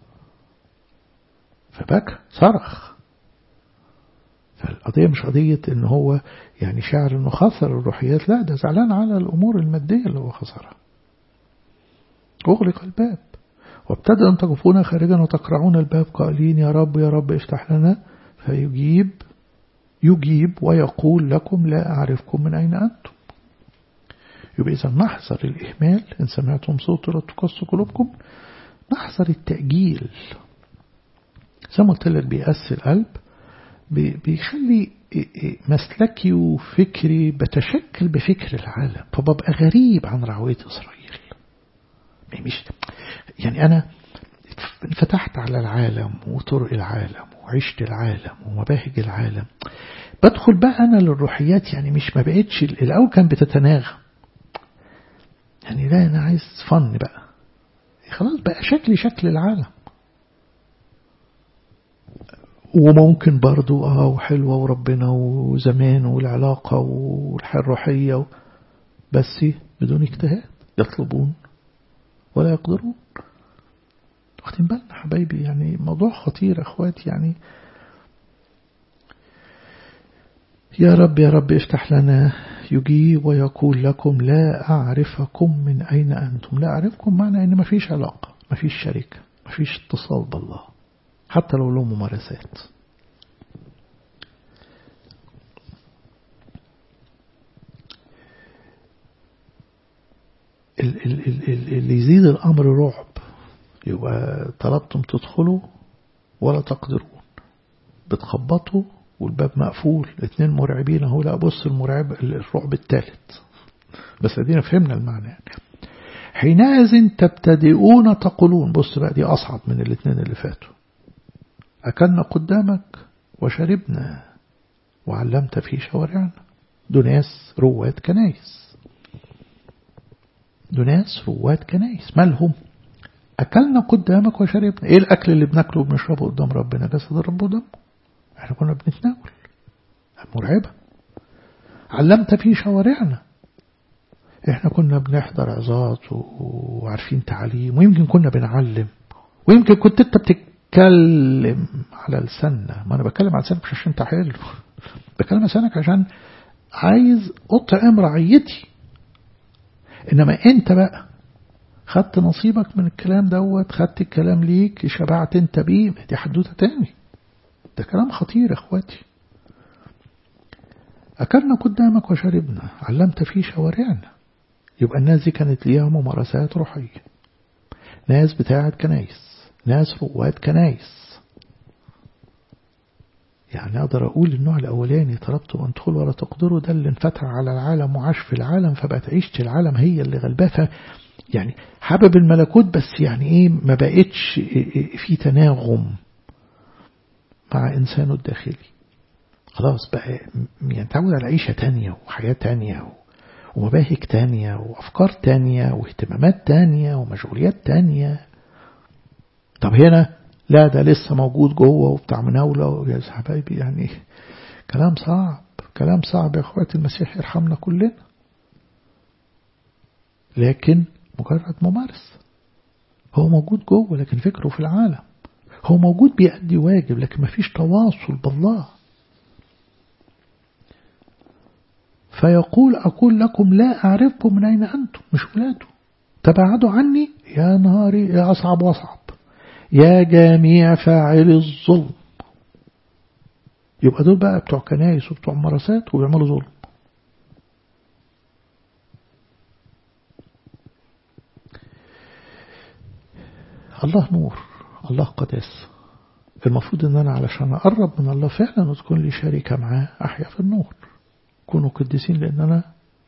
فبكى صرخ فالقضية مش قضية ان هو يعني شاعر انه خسر الروحيات لا ده زعلان على الامور المادية اللي هو خسرها اغلق الباب وابتدأ أن تقفون خارجا وتقرعون الباب قائلين يا رب يا رب افتح لنا فيجيب يجيب ويقول لكم لا أعرفكم من أين أنتم يبقى إذا نحذر الإهمال إن سمعتم صوت لا تقص قلوبكم نحذر التأجيل زي ما قلت لك بيأسي القلب بيخلي مسلكي وفكري بتشكل بفكر العالم فببقى غريب عن رعوية إسرائيل مش يعني أنا انفتحت على العالم وطرق العالم وعشت العالم ومباهج العالم بدخل بقى أنا للروحيات يعني مش ما بقتش الأول كان بتتناغم يعني لا أنا عايز فن بقى خلاص بقى شكلي شكل العالم وممكن برضو اه وحلوة وربنا وزمان والعلاقة والحياة الروحية بس بدون اجتهاد يطلبون ولا يقدرون واخدين بالنا حبايبي يعني موضوع خطير اخواتي يعني يا رب يا رب افتح لنا يجيب ويقول لكم لا أعرفكم من أين أنتم لا أعرفكم معنى أن ما فيش علاقة ما فيش شركة ما فيش اتصال بالله حتى لو له ممارسات اللي يزيد الأمر رعب يبقى طلبتم تدخلوا ولا تقدرون بتخبطوا والباب مقفول اتنين مرعبين اهو لا بص المرعب الرعب الثالث بس ادينا فهمنا المعنى يعني حينئذ تبتدئون تقولون بص بقى دي أصعب من الاثنين اللي فاتوا أكلنا قدامك وشربنا وعلمت في شوارعنا دول ناس رواد كنايس دول ناس رواد كنايس مالهم أكلنا قدامك وشربنا إيه الأكل اللي بناكله وبنشربه قدام ربنا جسد الرب ودمه احنا كنا بنتناول مرعبة علمت في شوارعنا احنا كنا بنحضر عظات وعارفين تعليم ويمكن كنا بنعلم ويمكن كنت انت بتتكلم على لساننا ما انا بتكلم على لسانك مش عشان انت حلو بتكلم على لسانك عشان عايز اطعم رعيتي انما انت بقى خدت نصيبك من الكلام دوت خدت الكلام ليك شبعت انت بيه دي حدوته تاني ده كلام خطير اخواتي أكلنا قدامك وشربنا علمت في شوارعنا يبقى الناس دي كانت ليها ممارسات روحية ناس بتاعت كنايس ناس رواد كنايس يعني أقدر أقول النوع الأولاني طلبتم أن تدخلوا ولا تقدروا ده اللي انفتح على العالم وعاش في العالم فبقت عيشة العالم هي اللي غلباه يعني حابب الملكوت بس يعني إيه ما بقتش في تناغم مع إنسانه الداخلي خلاص بقى يعني تعود على عيشة تانية وحياة تانية ومباهج تانية وأفكار تانية واهتمامات تانية ومشغوليات تانية طب هنا لا ده لسه موجود جوه وبتاع مناولة يا حبايبي يعني كلام صعب كلام صعب يا اخواتي المسيح يرحمنا كلنا لكن مجرد ممارس هو موجود جوه لكن فكره في العالم هو موجود بيأدي واجب لكن ما فيش تواصل بالله فيقول أقول لكم لا أعرفكم من أين أنتم مش ولاده تبعدوا عني يا نهاري يا أصعب وأصعب يا جميع فاعل الظلم يبقى دول بقى بتوع كنايس وبتوع مراسات وبيعملوا ظلم الله نور الله قداس المفروض ان انا علشان اقرب من الله فعلا وتكون لي شركة معاه احيا في النور كونوا قديسين لان انا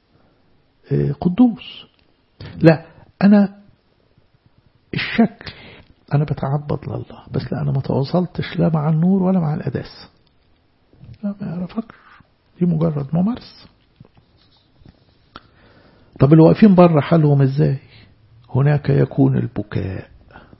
قدوس لا انا الشكل انا بتعبد لله بس لا انا ما تواصلتش لا مع النور ولا مع القداس لا ما يعرفكش دي مجرد ممارسة طب اللي واقفين بره حالهم ازاي هناك يكون البكاء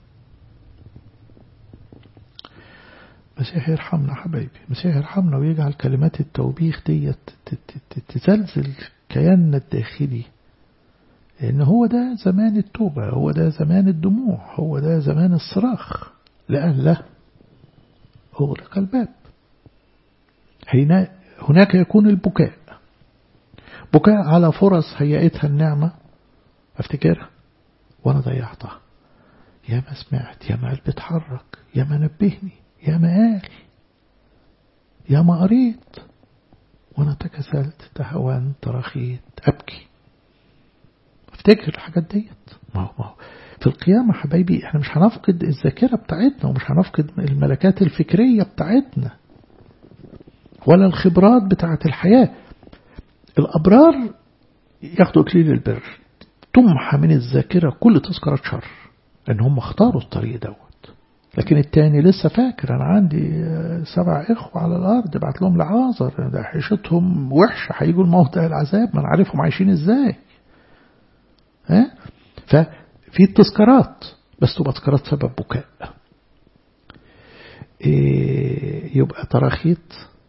مسيح يرحمنا حبايبي مسيح يرحمنا ويجعل كلمات التوبيخ دي تزلزل كياننا الداخلي لأن هو ده زمان التوبة هو ده زمان الدموع هو ده زمان الصراخ لألا أغلق الباب حين هناك يكون البكاء بكاء على فرص هيئتها النعمة افتكرها وانا ضيعتها يا ما سمعت يا ما قلبي اتحرك يا ما نبهني يا ما قال يا ما قريت وانا تكسلت تهوان ترخيت ابكي افتكر الحاجات ديت ما هو ما هو في القيامة حبايبي احنا مش هنفقد الذاكرة بتاعتنا ومش هنفقد الملكات الفكرية بتاعتنا ولا الخبرات بتاعت الحياة الأبرار ياخدوا إكليل البر تمحى من الذاكرة كل تذكرة شر لأن هم اختاروا الطريق دوت لكن التاني لسه فاكر أنا عندي سبع إخوة على الأرض بعت لهم لعازر ده حيشتهم وحشة هيجوا الموتى العذاب ما نعرفهم عايشين إزاي ها ففي التذكارات بس تبقى تذكارات سبب بكاء يبقى تراخيت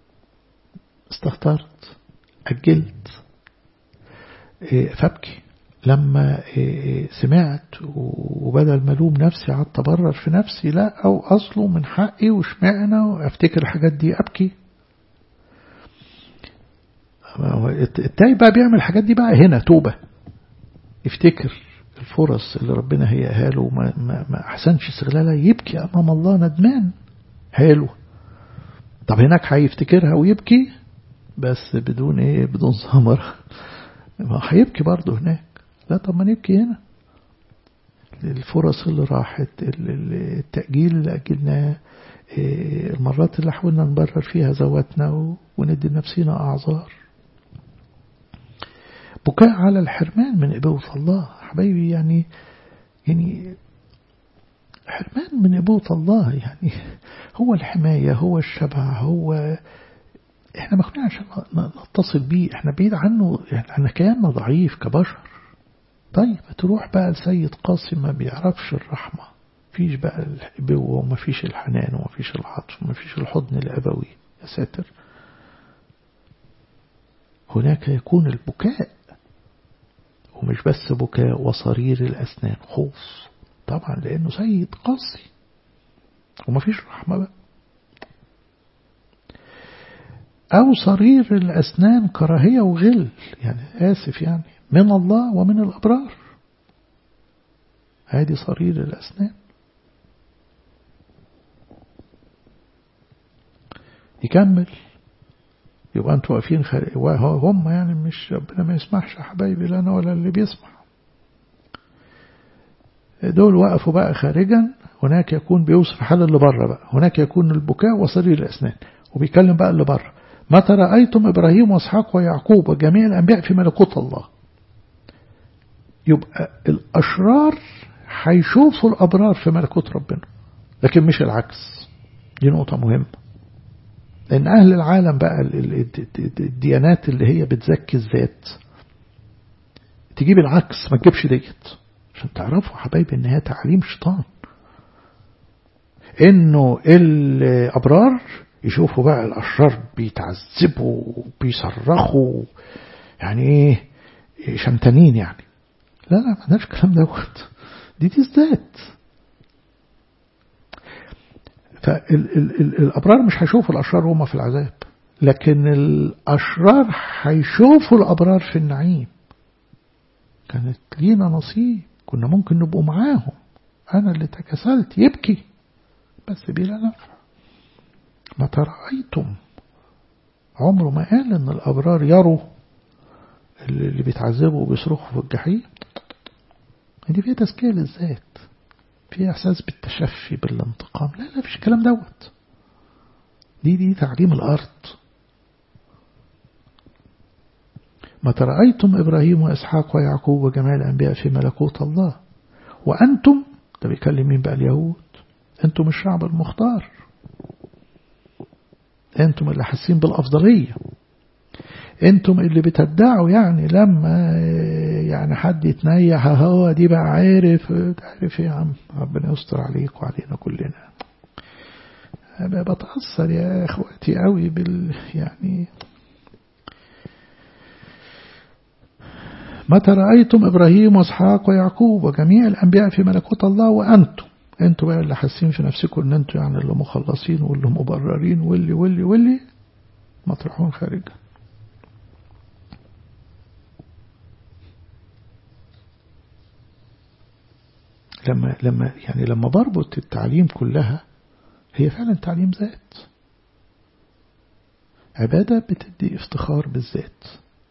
استهترت أجلت فابكي لما سمعت وبدل ما الوم نفسي قعدت ابرر في نفسي لا او اصله من حقي وشمعنا وافتكر الحاجات دي ابكي التاي بقى بيعمل الحاجات دي بقى هنا توبة يفتكر الفرص اللي ربنا هيئها له ما, ما, ما احسنش استغلالها يبكي امام الله ندمان حلو طب هناك هيفتكرها ويبكي بس بدون ايه بدون ثمره ما هيبكي برضه هناك لا طب ما نبكي هنا الفرص اللي راحت التأجيل اللي أجلناه المرات اللي حاولنا نبرر فيها ذواتنا وندي لنفسنا أعذار بكاء على الحرمان من إبوة الله حبايبي يعني يعني حرمان من إبوة الله يعني هو الحماية هو الشبع هو احنا مخلوقين عشان نتصل بيه احنا بعيد عنه يعني احنا كياننا ضعيف كبشر طيب تروح بقى لسيد قاسم ما بيعرفش الرحمة فيش بقى الابوة وما فيش الحنان وما فيش العطف وما فيش الحضن الأبوي يا ساتر هناك يكون البكاء ومش بس بكاء وصرير الأسنان خوف طبعا لأنه سيد قاسي وما فيش رحمة بقى أو صرير الأسنان كراهية وغل يعني آسف يعني من الله ومن الأبرار هذه صرير الأسنان يكمل يبقى أنتوا واقفين هم يعني مش ربنا ما يسمحش يا حبايبي لنا ولا اللي بيسمع دول وقفوا بقى خارجا هناك يكون بيوصف حال اللي بره بقى هناك يكون البكاء وصرير الأسنان وبيتكلم بقى اللي بره متى رأيتم إبراهيم وإسحاق ويعقوب وجميع الأنبياء في ملكوت الله يبقى الأشرار هيشوفوا الأبرار في ملكوت ربنا لكن مش العكس دي نقطة مهمة لأن أهل العالم بقى الديانات اللي هي بتزكي الذات تجيب العكس ما تجيبش ديت عشان تعرفوا حبايبي ان هي تعليم شيطان انه الابرار يشوفوا بقى الاشرار بيتعذبوا بيصرخوا يعني ايه شمتانين يعني لا لا ما عندناش الكلام دوت دي دي الذات فالابرار مش هيشوفوا الاشرار هما في العذاب لكن الاشرار هيشوفوا الابرار في النعيم كانت لينا نصيب كنا ممكن نبقوا معاهم انا اللي تكسلت يبكي بس بلا نفع ما ترأيتم عمره ما قال ان الابرار يروا اللي بيتعذبوا وبيصرخوا في الجحيم دي فيها تزكية للذات فيها احساس بالتشفي بالانتقام لا لا فيش الكلام دوت دي دي تعليم الارض ما ترأيتم إبراهيم وإسحاق ويعقوب وجميع الأنبياء في ملكوت الله وأنتم ده بيكلم مين بقى اليهود أنتم الشعب المختار أنتم اللي حاسين بالأفضلية أنتم اللي بتدعوا يعني لما يعني حد يتنيح هو دي بقى عارف عارف يا عم ربنا يستر عليك وعلينا كلنا بتأثر يا اخواتي قوي بال يعني متى رأيتم إبراهيم وإسحاق ويعقوب وجميع الأنبياء في ملكوت الله وأنتم أنتم بقى اللي حاسين في نفسكم أن أنتم يعني اللي مخلصين واللي مبررين واللي واللي واللي مطرحون خارجا لما لما يعني لما بربط التعليم كلها هي فعلا تعليم ذات عبادة بتدي افتخار بالذات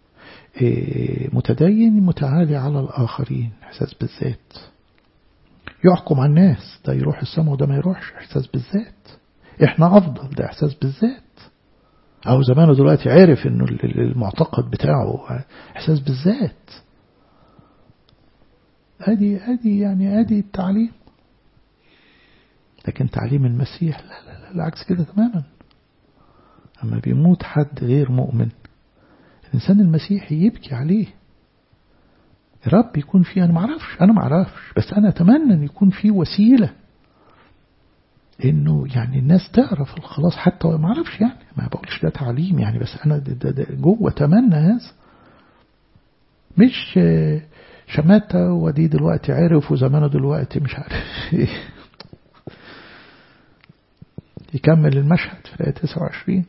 متدين متعالي على الآخرين إحساس بالذات يحكم على الناس ده يروح السماء وده ما يروحش إحساس بالذات إحنا أفضل ده إحساس بالذات أو زمانه دلوقتي عارف إنه المعتقد بتاعه إحساس بالذات أدي أدي يعني أدي التعليم لكن تعليم المسيح لا لا لا العكس كده تماما أما بيموت حد غير مؤمن الإنسان المسيحي يبكي عليه يا رب يكون فيه أنا معرفش أنا معرفش بس أنا أتمنى أن يكون فيه وسيلة انه يعني الناس تعرف الخلاص حتى ما اعرفش يعني ما بقولش ده تعليم يعني بس انا ده ده ده جوه اتمنى هذا مش شماتة ودي دلوقتي عرف وزمانه دلوقتي مش عارف يكمل المشهد في الآية 29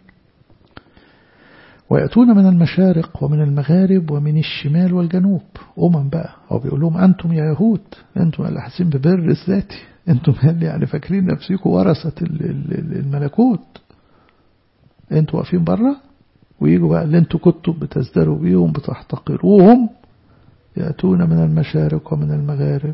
ويأتون من المشارق ومن المغارب ومن الشمال والجنوب أمم بقى هو بيقول لهم أنتم يا يهود أنتم اللي حاسين ببر الذاتي أنتم اللي يعني فاكرين نفسكم ورثة الملكوت أنتم واقفين بره ويجوا بقى اللي أنتم كنتم بتزدروا بيهم بتحتقروهم يأتون من المشارق ومن المغارب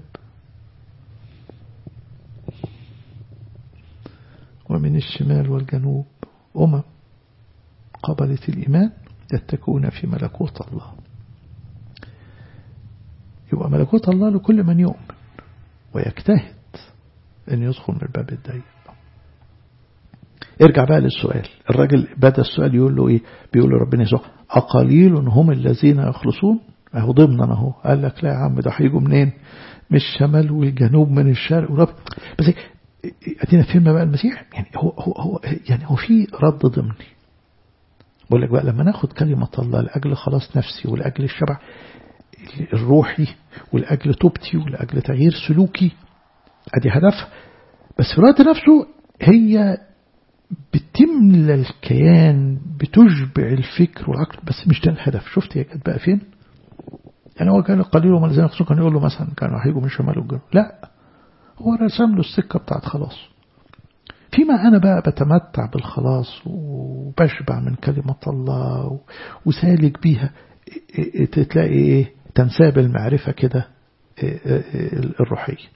ومن الشمال والجنوب أمم قبلت الإيمان يتكون في ملكوت الله يبقى ملكوت الله لكل من يؤمن ويجتهد أن يدخل من الباب الضيق ارجع بقى للسؤال الراجل بدأ السؤال يقول له إيه بيقول له ربنا يسوع أقليل هم الذين يخلصون أهو ضمنا أهو قال لك لا يا عم ده هيجوا منين من الشمال والجنوب من الشرق ورب بس ادينا فهمنا بقى المسيح يعني هو هو هو يعني هو في رد ضمني بقول لك بقى لما ناخد كلمة الله لأجل خلاص نفسي ولأجل الشبع الروحي ولأجل توبتي ولأجل تغيير سلوكي ادي هدف بس في الوقت نفسه هي بتملى الكيان بتشبع الفكر والعقل بس مش ده الهدف شفت هي كانت بقى فين يعني هو كان قليل من الذين يخصون كان يقول له مثلا كانوا هيجوا من شمال والجنوب لا هو رسم له السكة بتاعت خلاص فيما أنا بقى بتمتع بالخلاص وبشبع من كلمة الله وسالك بيها تلاقي إيه تنساب المعرفة كده الروحية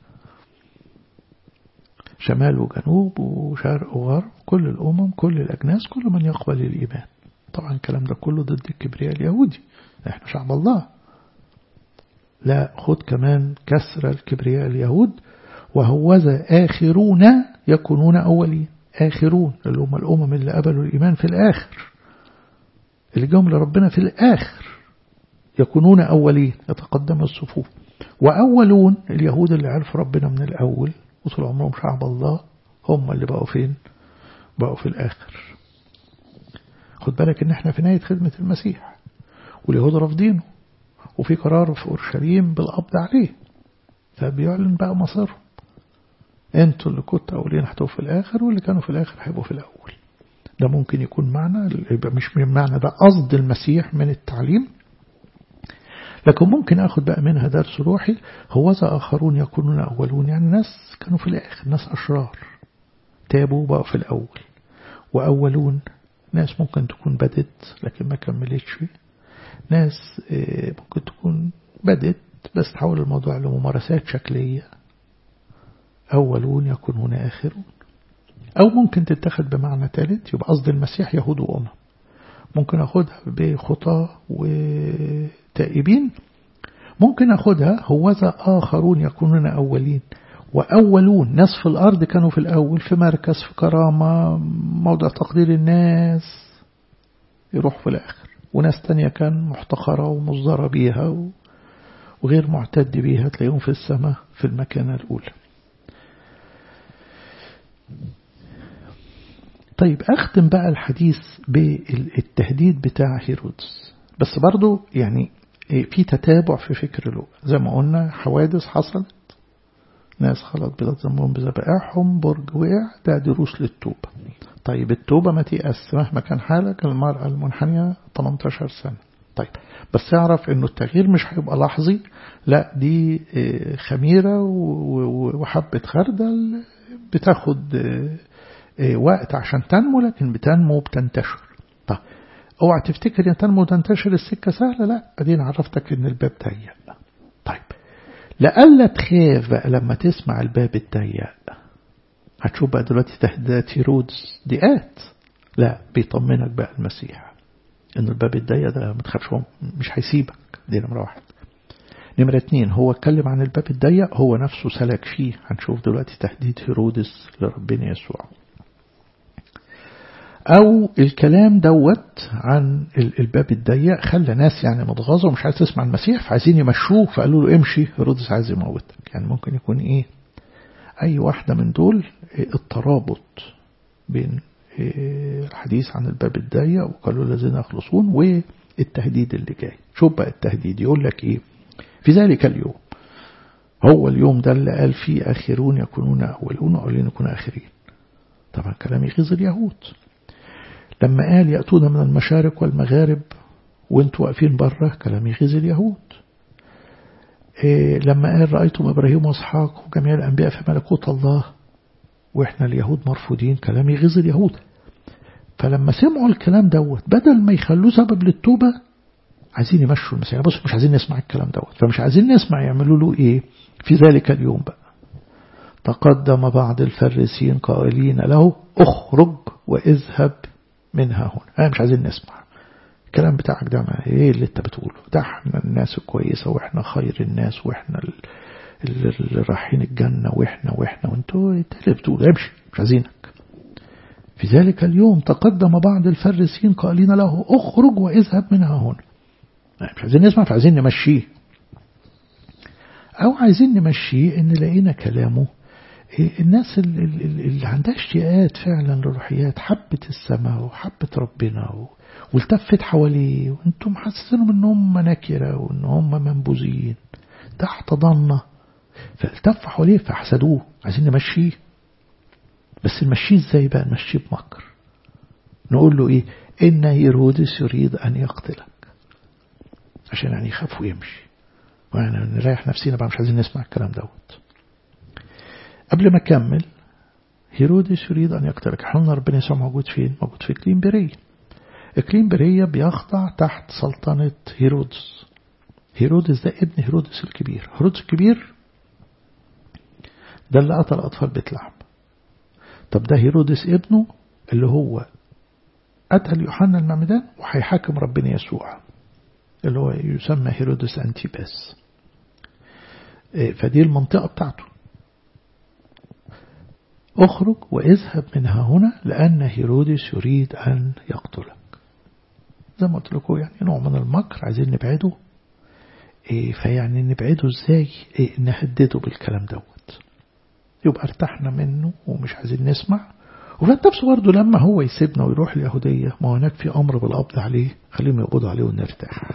شمال وجنوب وشرق وغرب كل الأمم كل الأجناس كل من يقبل الإيمان طبعا الكلام ده كله ضد الكبرياء اليهودي احنا شعب الله لا خد كمان كسر الكبرياء اليهود وهوذا آخرون يكونون أولين آخرون اللي هم الأمم اللي قبلوا الإيمان في الآخر اللي جاهم لربنا في الآخر يكونون أولين يتقدم الصفوف وأولون اليهود اللي عرفوا ربنا من الأول وطول عمرهم شعب الله هم اللي بقوا فين بقوا في الآخر خد بالك ان احنا في نهاية خدمة المسيح واليهود رافضينه وفي قرار في أورشليم بالقبض عليه فبيعلن بقى مصيرهم انتوا اللي كنتوا أولين هتبقوا في الآخر واللي كانوا في الآخر هيبقوا في الأول ده ممكن يكون معنى يبقى مش من معنى ده قصد المسيح من التعليم لكن ممكن أخذ بقى منها درس روحي هو ذا آخرون يكونون أولون يعني ناس كانوا في الآخر ناس أشرار تابوا بقى في الأول وأولون ناس ممكن تكون بدت لكن ما كملتش ناس ممكن تكون بدت بس تحول الموضوع لممارسات شكلية أولون يكونون آخرون أو ممكن تتخذ بمعنى ثالث يبقى قصد المسيح يهود وأمم ممكن أخدها بخطى وتائبين ممكن أخدها هوذا آخرون يكونون أولين وأولون ناس في الأرض كانوا في الأول في مركز في كرامة موضع تقدير الناس يروح في الآخر وناس تانية كان محتقرة ومصدرة بيها وغير معتد بيها تلاقيهم في السماء في المكانة الأولى طيب أختم بقى الحديث بالتهديد بتاع هيرودس بس برضو يعني في تتابع في فكر له زي ما قلنا حوادث حصلت ناس خلط بلاد ذنبهم بذبائحهم برج وقع ده دروس للتوبة طيب التوبة ما تيأس مهما كان حالك المرأة المنحنية 18 سنة طيب بس اعرف انه التغيير مش هيبقى لحظي لا دي خميرة وحبة خردل بتاخد وقت عشان تنمو لكن بتنمو وبتنتشر طيب اوعى تفتكر ان تنمو وتنتشر السكة سهلة لا ادينا عرفتك ان الباب ضيق طيب لألا تخاف بقى لما تسمع الباب الضيق هتشوف بقى دلوقتي تهديدات هيرودس ضيقات لا بيطمنك بقى المسيح ان الباب الضيق ده ما تخافش هو مش هيسيبك دي نمرة واحد نمرة اتنين هو اتكلم عن الباب الضيق هو نفسه سلك فيه هنشوف دلوقتي تهديد هيرودس لربنا يسوع أو الكلام دوت عن الباب الضيق خلى ناس يعني متغاظة ومش عايز تسمع المسيح فعايزين يمشوه فقالوا له امشي هيرودس عايز يموتك يعني ممكن يكون إيه أي واحدة من دول الترابط بين الحديث عن الباب الضيق وقالوا الذين يخلصون والتهديد اللي جاي شوف بقى التهديد يقول لك ايه في ذلك اليوم هو اليوم ده اللي قال فيه آخرون يكونون أولون وأولين يكونون آخرين طبعا كلام يغيظ اليهود لما قال يأتون من المشارق والمغارب وانتوا واقفين بره كلام يغيظ اليهود إيه لما قال رأيتم إبراهيم وإسحاق وجميع الأنبياء في ملكوت الله وإحنا اليهود مرفوضين كلام يغيظ اليهود فلما سمعوا الكلام دوت بدل ما يخلوه سبب للتوبة عايزين يمشوا المسيح بص مش عايزين نسمع الكلام دوت فمش عايزين نسمع يعملوا له إيه في ذلك اليوم بقى تقدم بعض الفريسين قائلين له اخرج واذهب منها هنا انا مش عايزين نسمع الكلام بتاعك ده ما ايه اللي انت بتقوله ده احنا الناس الكويسة واحنا خير الناس واحنا اللي رايحين الجنة واحنا واحنا وانتوا ايه اللي بتقول امشي مش عايزينك في ذلك اليوم تقدم بعض الفريسين قائلين له اخرج واذهب منها هنا مش عايزين نسمع فعايزين نمشيه أو عايزين نمشيه إن لقينا كلامه الناس اللي, اللي عندها اشتياقات فعلا للروحيات حبت السماء وحبت ربنا والتفت حواليه وانتم حاسينهم ان هم مناكرة وان هم منبوذين تحت ضنة فالتف حواليه فحسدوه عايزين نمشيه بس نمشيه ازاي بقى نمشيه بمكر نقول له ايه ان هيرودس يريد ان يقتلك عشان يعني يخاف ويمشي وانا نريح نفسينا بقى مش عايزين نسمع الكلام دوت قبل ما اكمل هيرودس يريد ان يقتلك احنا ربنا يسوع موجود فين موجود في اقليم بريه اقليم بريه بيخضع تحت سلطنة هيرودس هيرودس ده ابن هيرودس الكبير هيرودس الكبير ده اللي قتل اطفال بيت لحم طب ده هيرودس ابنه اللي هو قتل يوحنا المعمدان وهيحاكم ربنا يسوع اللي هو يسمى هيرودس أنتيباس فدي المنطقة بتاعته اخرج واذهب منها هنا لأن هيرودس يريد أن يقتلك زي ما قلت لكم يعني نوع من المكر عايزين نبعده إيه فيعني نبعده ازاي إيه نهدده بالكلام دوت يبقى ارتحنا منه ومش عايزين نسمع وفي نفسه برضه لما هو يسيبنا ويروح اليهودية ما هناك في أمر بالقبض عليه خليهم يقبضوا عليه ونرتاح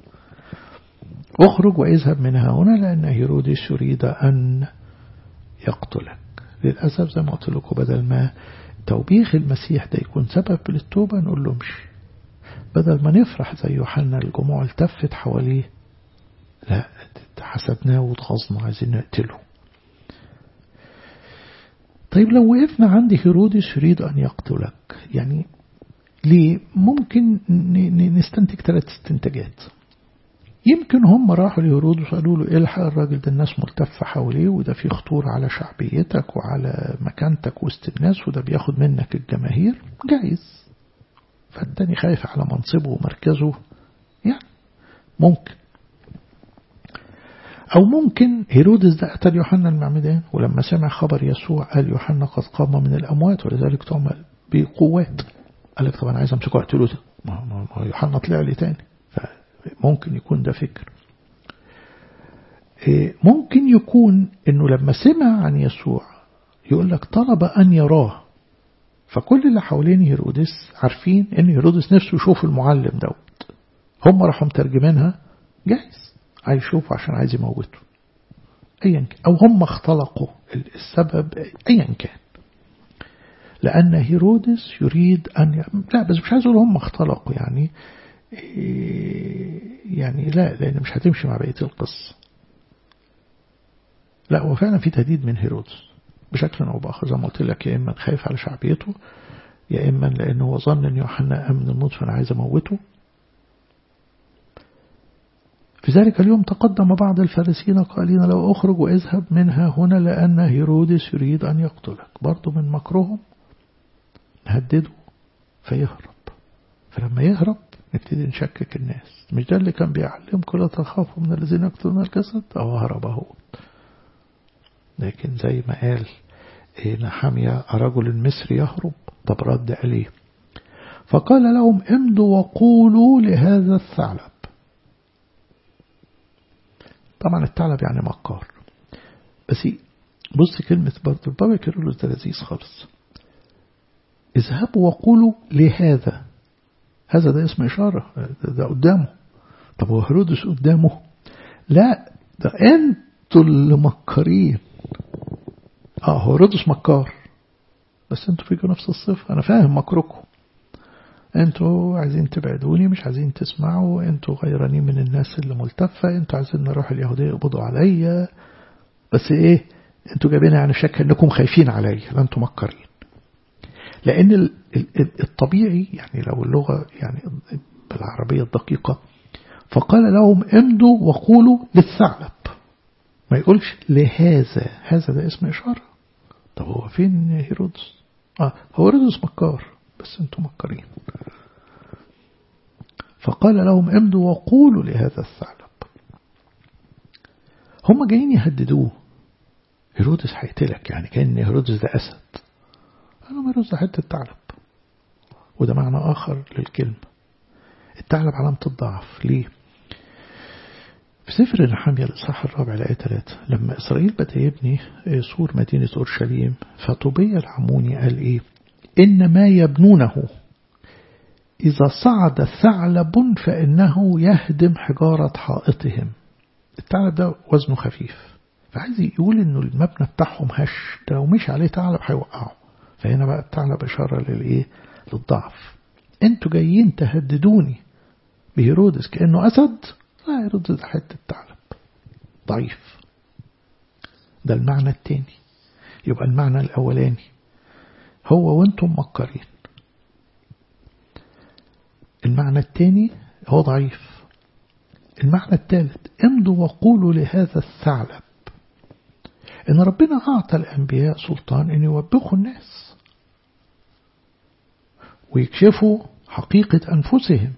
اخرج واذهب منها هنا لأن هيرودس يريد أن يقتلك للأسف زي ما قلت لكم بدل ما توبيخ المسيح ده يكون سبب للتوبة نقول له امشي بدل ما نفرح زي يوحنا الجموع التفت حواليه لا حسبناه واتغصنا عايزين نقتله طيب لو وقفنا عند هيرودس يريد أن يقتلك يعني ليه ممكن نستنتج ثلاث استنتاجات يمكن هم راحوا لهيرودس قالوا له الحق الراجل ده الناس ملتفة حواليه وده في خطورة على شعبيتك وعلى مكانتك وسط الناس وده بياخد منك الجماهير جايز فالتاني خايف على منصبه ومركزه يعني ممكن أو ممكن هيرودس ده قتل يوحنا المعمدان ولما سمع خبر يسوع قال يوحنا قد قام من الأموات ولذلك تعمل بقوات قال لك طب أنا عايز أمسكه أقتله ده ما يوحنا طلع لي تاني فممكن يكون ده فكر ممكن يكون انه لما سمع عن يسوع يقول لك طلب أن يراه فكل اللي حوالين هيرودس عارفين ان هيرودس نفسه يشوف المعلم دوت هم راحوا مترجمينها جايز عايز يشوفه عشان عايز يموته ايا كان او هم اختلقوا السبب ايا كان لان هيرودس يريد ان ي... لا بس مش عايز اقول هم اختلقوا يعني يعني لا لان مش هتمشي مع بقيه القصه لا هو فعلا في تهديد من هيرودس بشكل أو بآخر زي ما قلت لك يا إما خايف على شعبيته يا إما لأنه هو ظن أن يوحنا قام من الموت فأنا عايز أموته في ذلك اليوم تقدم بعض الفارسين قائلين لو أخرج واذهب منها هنا لأن هيرودس يريد أن يقتلك برضو من مكرهم نهدده فيهرب فلما يهرب نبتدي نشكك الناس مش ده اللي كان بيعلمكم لا تخافوا من الذين يقتلون الجسد أو هرب هو لكن زي ما قال نحمية رجل مصري يهرب طب رد عليه فقال لهم امضوا وقولوا لهذا الثعلب طبعا الثعلب يعني مكار بس بص كلمة برضه البابا كيرلس ده لذيذ خالص اذهبوا وقولوا لهذا هذا ده اسم إشارة ده, ده قدامه طب هو هيرودس قدامه لا ده انتوا اللي مكارين اه هيرودس مكار بس انتوا فيكم نفس الصفة انا فاهم مكركم انتوا عايزين تبعدوني مش عايزين تسمعوا انتوا غيرانين من الناس اللي ملتفة انتوا عايزين نروح اليهودية يقبضوا عليا بس ايه انتوا جايبين يعني شك انكم خايفين عليا لا انتوا مكرين لان الطبيعي يعني لو اللغة يعني بالعربية الدقيقة فقال لهم امضوا وقولوا للثعلب ما يقولش لهذا هذا ده اسم إشارة طب هو فين هيرودس آه هو هيرودس مكار بس انتم مكارين فقال لهم امضوا وقولوا لهذا الثعلب هم جايين يهددوه هيرودس هيقتلك يعني كأن هيرودس ده أسد أنا ما هيرودس ده حتة ثعلب وده معنى آخر للكلمة الثعلب علامة الضعف ليه في سفر الحامية الإصحاح الرابع الآية 3 لما إسرائيل بدأ يبني سور مدينة أورشليم فطوبية العموني قال إيه إن ما يبنونه إذا صعد ثعلب فإنه يهدم حجارة حائطهم الثعلب ده وزنه خفيف فعايز يقول إنه المبنى بتاعهم هش ده لو مشي عليه ثعلب هيوقعه فهنا بقى الثعلب إشارة للإيه للضعف انتوا جايين تهددوني بهيرودس كأنه أسد لا هيرودس ده حتة ثعلب ضعيف ده المعنى التاني يبقى المعنى الأولاني هو وانتم مكرين المعنى الثاني هو ضعيف المعنى الثالث امضوا وقولوا لهذا الثعلب ان ربنا اعطى الانبياء سلطان ان يوبخوا الناس ويكشفوا حقيقة انفسهم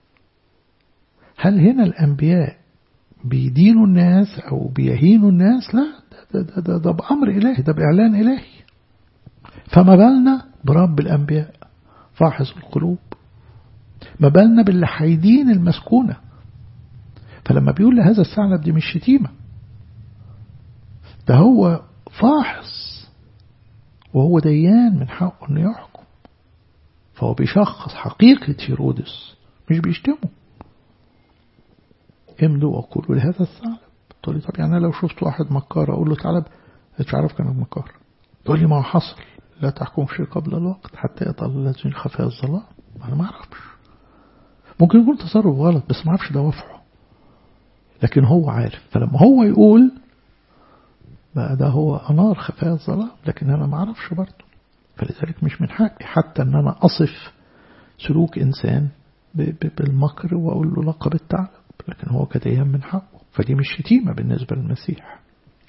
هل هنا الانبياء بيدينوا الناس او بيهينوا الناس لا ده, ده, ده, ده بأمر إلهي ده بإعلان إلهي فما بالنا برب الأنبياء فاحص القلوب ما بالنا باللي حيدين المسكونة فلما بيقول لهذا الثعلب دي مش شتيمة ده هو فاحص وهو ديان من حقه انه يحكم فهو بيشخص حقيقة هيرودس مش بيشتمه امضوا وقولوا لهذا الثعلب تقول لي طب يعني أنا لو شفت واحد مكار أقول له تعالى مش عارف كان مكار يقول لي ما هو حصل لا تحكم شيء قبل الوقت حتى يطل الذين خفاء الظلام أنا ما أعرفش ممكن يكون تصرف غلط بس ما أعرفش دوافعه لكن هو عارف فلما هو يقول بقى ده هو أنار خفاء الظلام لكن أنا ما أعرفش برضه فلذلك مش من حقي حتى أن أنا أصف سلوك إنسان بالمكر وأقول له لقب الثعلب لكن هو كديان من حقه فدي مش شتيمة بالنسبة للمسيح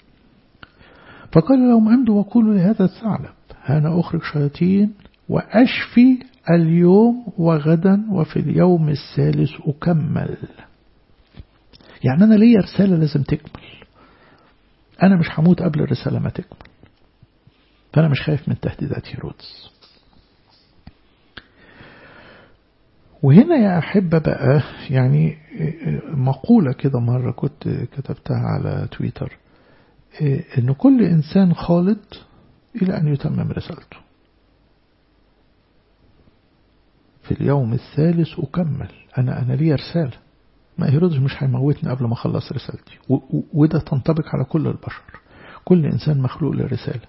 فقال لهم امضوا وقولوا لهذا الثعلب أنا أخرج شياطين وأشفي اليوم وغدا وفي اليوم الثالث أكمل يعني أنا ليا رسالة لازم تكمل أنا مش هموت قبل الرسالة ما تكمل فأنا مش خايف من تهديدات هيرودس وهنا يا أحبة بقى يعني مقولة كده مرة كنت كتبتها على تويتر إن كل إنسان خالد إلى أن يتمم رسالته في اليوم الثالث أكمل أنا أنا لي رسالة ما هيرودس مش هيموتني قبل ما أخلص رسالتي وده تنطبق على كل البشر كل إنسان مخلوق لرسالة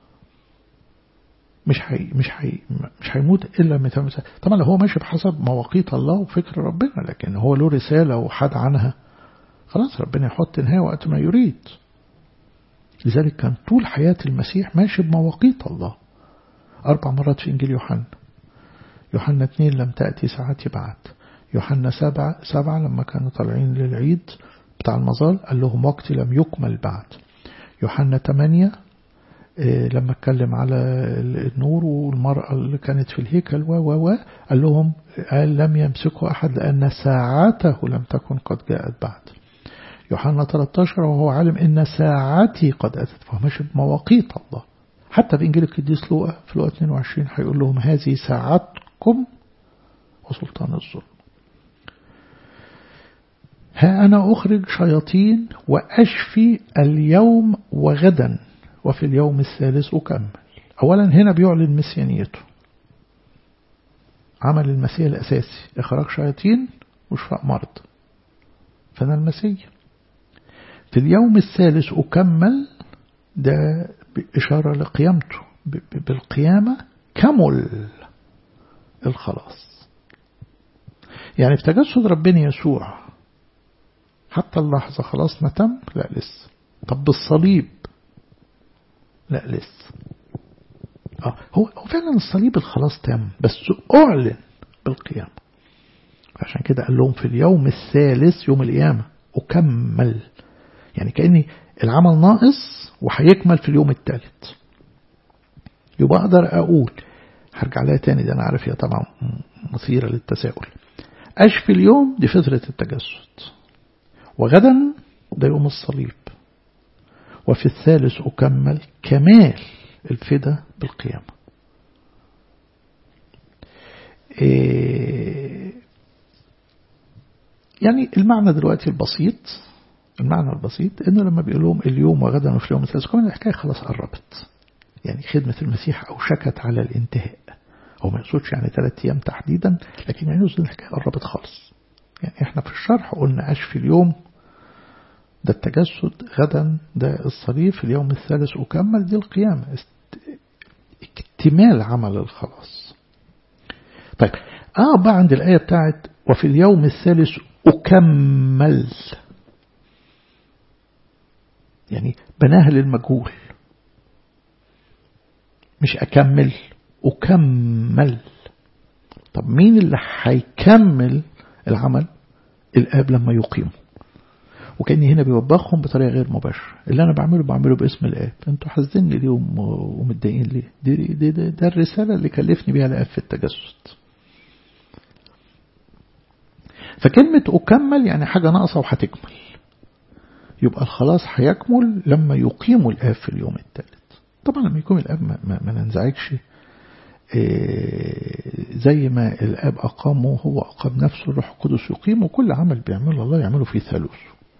مش حي مش حي مش هيموت إلا متى مثلا طبعا لو هو ماشي بحسب مواقيت الله وفكر ربنا لكن هو له رسالة وحد عنها خلاص ربنا يحط نهاية وقت ما يريد لذلك كان طول حياة المسيح ماشي بمواقيت الله أربع مرات في إنجيل يوحنا يوحنا اثنين لم تأتي ساعتي بعد يوحنا سبعة, سبعة لما كانوا طالعين للعيد بتاع المظال قال لهم وقت لم يكمل بعد يوحنا ثمانية لما اتكلم على النور والمرأة اللي كانت في الهيكل و و و قال لهم قال لم يمسكه أحد لأن ساعته لم تكن قد جاءت بعد يوحنا 13 وهو عالم إن ساعتي قد أتت فهو ماشي بمواقيت الله حتى في إنجيل القديس لوقا في لوقا 22 هيقول لهم هذه ساعتكم وسلطان الظلم ها أنا أخرج شياطين وأشفي اليوم وغدا وفي اليوم الثالث أكمل أولا هنا بيعلن مسيانيته عمل المسيح الأساسي إخراج شياطين وشفاء مرض فأنا المسيح في اليوم الثالث أكمل ده إشارة لقيامته بالقيامة كمل الخلاص يعني في تجسد ربنا يسوع حتى اللحظة خلاص ما تم لا لسه طب بالصليب لا لسه آه هو هو فعلا الصليب الخلاص تم بس أعلن بالقيامة عشان كده قال لهم في اليوم الثالث يوم القيامة أكمل يعني كأني العمل ناقص وهيكمل في اليوم الثالث يبقى أقدر أقول هرجع لها تاني ده أنا عارف هي طبعا مثيرة للتساؤل أشفي اليوم دي فترة التجسد وغدا ده يوم الصليب وفي الثالث أكمل كمال الفدا بالقيامة إيه يعني المعنى دلوقتي البسيط المعنى البسيط انه لما بيقول لهم اليوم وغدا وفي اليوم الثالث كمان الحكايه خلاص قربت يعني خدمة المسيح أوشكت على الانتهاء هو ما يقصدش يعني ثلاث أيام تحديدا لكن يعني يقصد الحكاية قربت خالص يعني احنا في الشرح قلنا أشفي اليوم ده التجسد غدا ده الصليب في اليوم الثالث أكمل دي القيامة اكتمال عمل الخلاص طيب اه بقى عند الآية بتاعت وفي اليوم الثالث أكمل يعني بناها للمجهول مش أكمل أكمل طب مين اللي هيكمل العمل الآب لما يقيمه وكأني هنا بيوبخهم بطريقة غير مباشرة اللي أنا بعمله بعمله باسم الآب أنتوا حاسدين ليه ومتضايقين ليه دي, دي, دي, ده الرسالة اللي كلفني بيها الآب في التجسد فكلمة أكمل يعني حاجة ناقصة وهتكمل يبقى الخلاص هيكمل لما يقيم الآب في اليوم الثالث طبعا لما يقيم الآب ما, ما, ما ننزعجش إيه زي ما الآب أقامه هو أقام نفسه الروح القدس يقيم وكل عمل بيعمله الله يعمله في ثالوث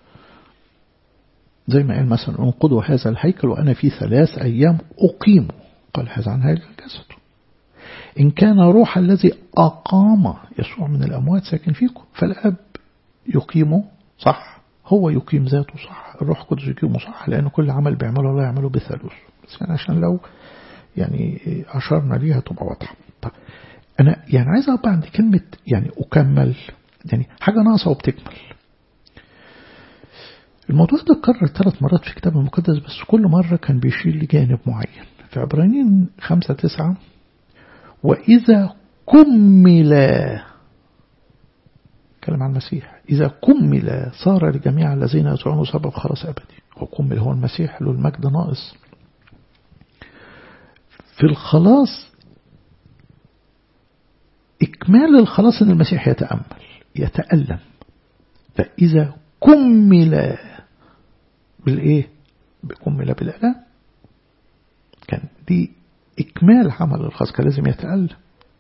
زي ما قال مثلا انقضوا هذا الهيكل وأنا في ثلاث أيام أقيمه قال هذا عن هيكل الجسد إن كان روح الذي أقام يسوع من الأموات ساكن فيكم فالآب يقيمه صح هو يقيم ذاته صح الروح القدس يقيمه صح لأن كل عمل بيعمله الله يعمله بثالوث بس يعني عشان لو يعني أشرنا ليها تبقى واضحة طب أنا يعني عايز أبقى عند كلمة يعني أكمل يعني حاجة ناقصة وبتكمل الموضوع ده اتكرر ثلاث مرات في الكتاب المقدس بس كل مرة كان بيشير لجانب معين في عبرانيين خمسة تسعة وإذا كمل كلام عن المسيح إذا كمل صار لجميع الذين يطيعون سبب خلاص أبدي هو كمل هو المسيح له المجد ناقص في الخلاص إكمال الخلاص أن المسيح يتأمل يتألم فإذا كمل بالإيه بكمل بالألم كان دي إكمال عمل الخاص كان لازم يتألم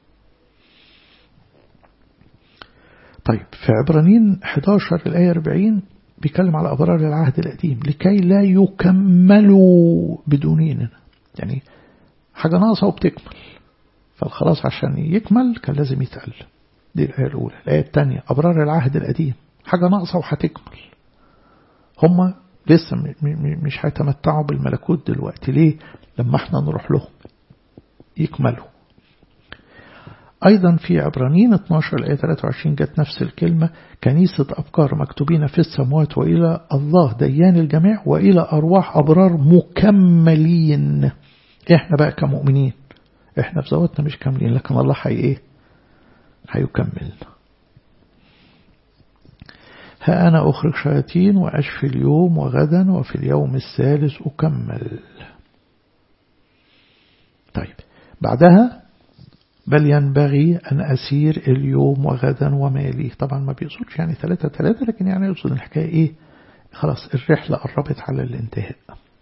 طيب في عبرانيين 11 الآية 40 بيتكلم على أبرار العهد القديم لكي لا يكملوا بدوننا يعني حاجة ناقصة وبتكمل فالخلاص عشان يكمل كان لازم يتألم دي الآية الأولى الآية الثانية أبرار العهد القديم حاجة ناقصة وهتكمل هم لسه مش هيتمتعوا بالملكوت دلوقتي ليه لما احنا نروح لهم يكملوا أيضا في عبرانيين 12 الآية 23 جت نفس الكلمة كنيسة أبكار مكتوبين في السماوات وإلى الله ديان الجميع وإلى أرواح أبرار مكملين إحنا بقى كمؤمنين إحنا في ذواتنا مش كاملين لكن الله حي إيه هيكمل ها أنا أخرج شياطين وأشفي اليوم وغدا وفي اليوم الثالث أكمل طيب بعدها بل ينبغي أن أسير اليوم وغدا وما يليه طبعا ما بيقصدش يعني ثلاثة ثلاثة لكن يعني يقصد الحكاية إيه خلاص الرحلة قربت على الانتهاء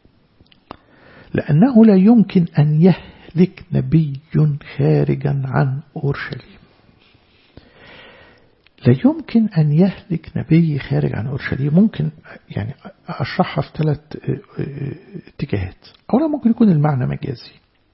لأنه لا يمكن أن يهلك نبي خارجا عن أورشليم لا يمكن أن يهلك نبي خارج عن أورشليم ممكن يعني أشرحها في ثلاث اتجاهات أولا ممكن يكون المعنى مجازي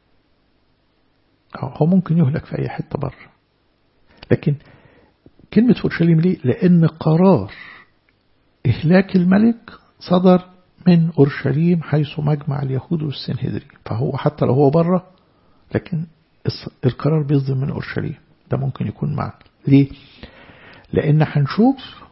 أو هو ممكن يهلك في أي حتة بره لكن كلمة أورشليم ليه؟ لأن قرار إهلاك الملك صدر من أورشليم حيث مجمع اليهود والسنهدري فهو حتى لو هو بره لكن القرار بيصدر من أورشليم ده ممكن يكون معنى ليه؟ لأن هنشوف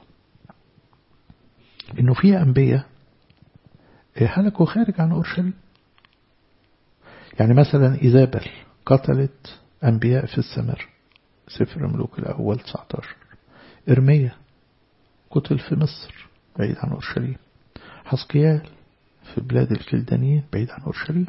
إنه في أنبياء هلكوا خارج عن أورشليم يعني مثلا إيزابل قتلت أنبياء في السمر سفر الملوك الأول 19 إرميا قتل في مصر بعيد عن أورشليم حسقيال في بلاد الكلدانيين بعيد عن أورشليم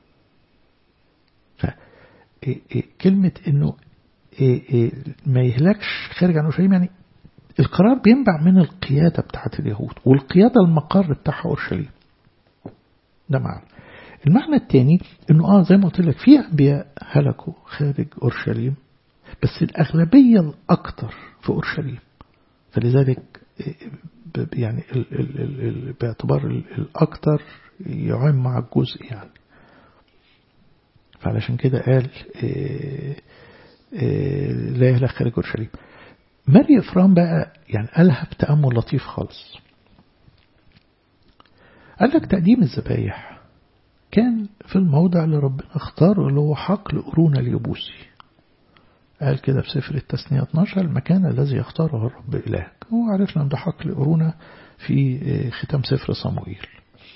فكلمة إنه ما يهلكش خارج عن أورشليم يعني القرار بينبع من القيادة بتاعت اليهود والقيادة المقر بتاعها أورشليم ده معنى المعنى الثاني انه اه زي ما قلت لك في انبياء هلكوا خارج اورشليم بس الاغلبيه الاكثر في اورشليم فلذلك يعني ال ال ال ال باعتبار الاكثر يعم مع الجزء يعني فعلشان كده قال إيه إيه لا يهلك خارج اورشليم ماري افرام بقى يعني قالها بتامل لطيف خالص قال لك تقديم الذبايح كان في الموضع اللي ربنا اختاره اللي هو حقل قرون اليبوسي قال كده في سفر التثنية 12 المكان الذي يختاره الرب إلهك وعرفنا أن ده حقل قرونة في ختام سفر صموئيل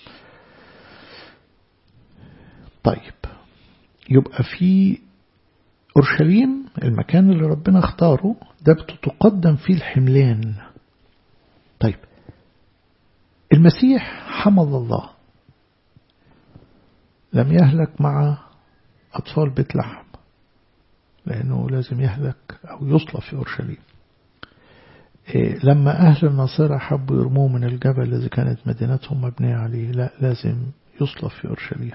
طيب يبقى في أورشليم المكان اللي ربنا اختاره ده بتتقدم فيه الحملان طيب المسيح حمل الله لم يهلك مع أطفال بيت لحم لأنه لازم يهلك أو يصلب في أورشليم إيه لما أهل الناصرة حبوا يرموه من الجبل الذي كانت مدينتهم مبنية عليه لا لازم يصلب في أورشليم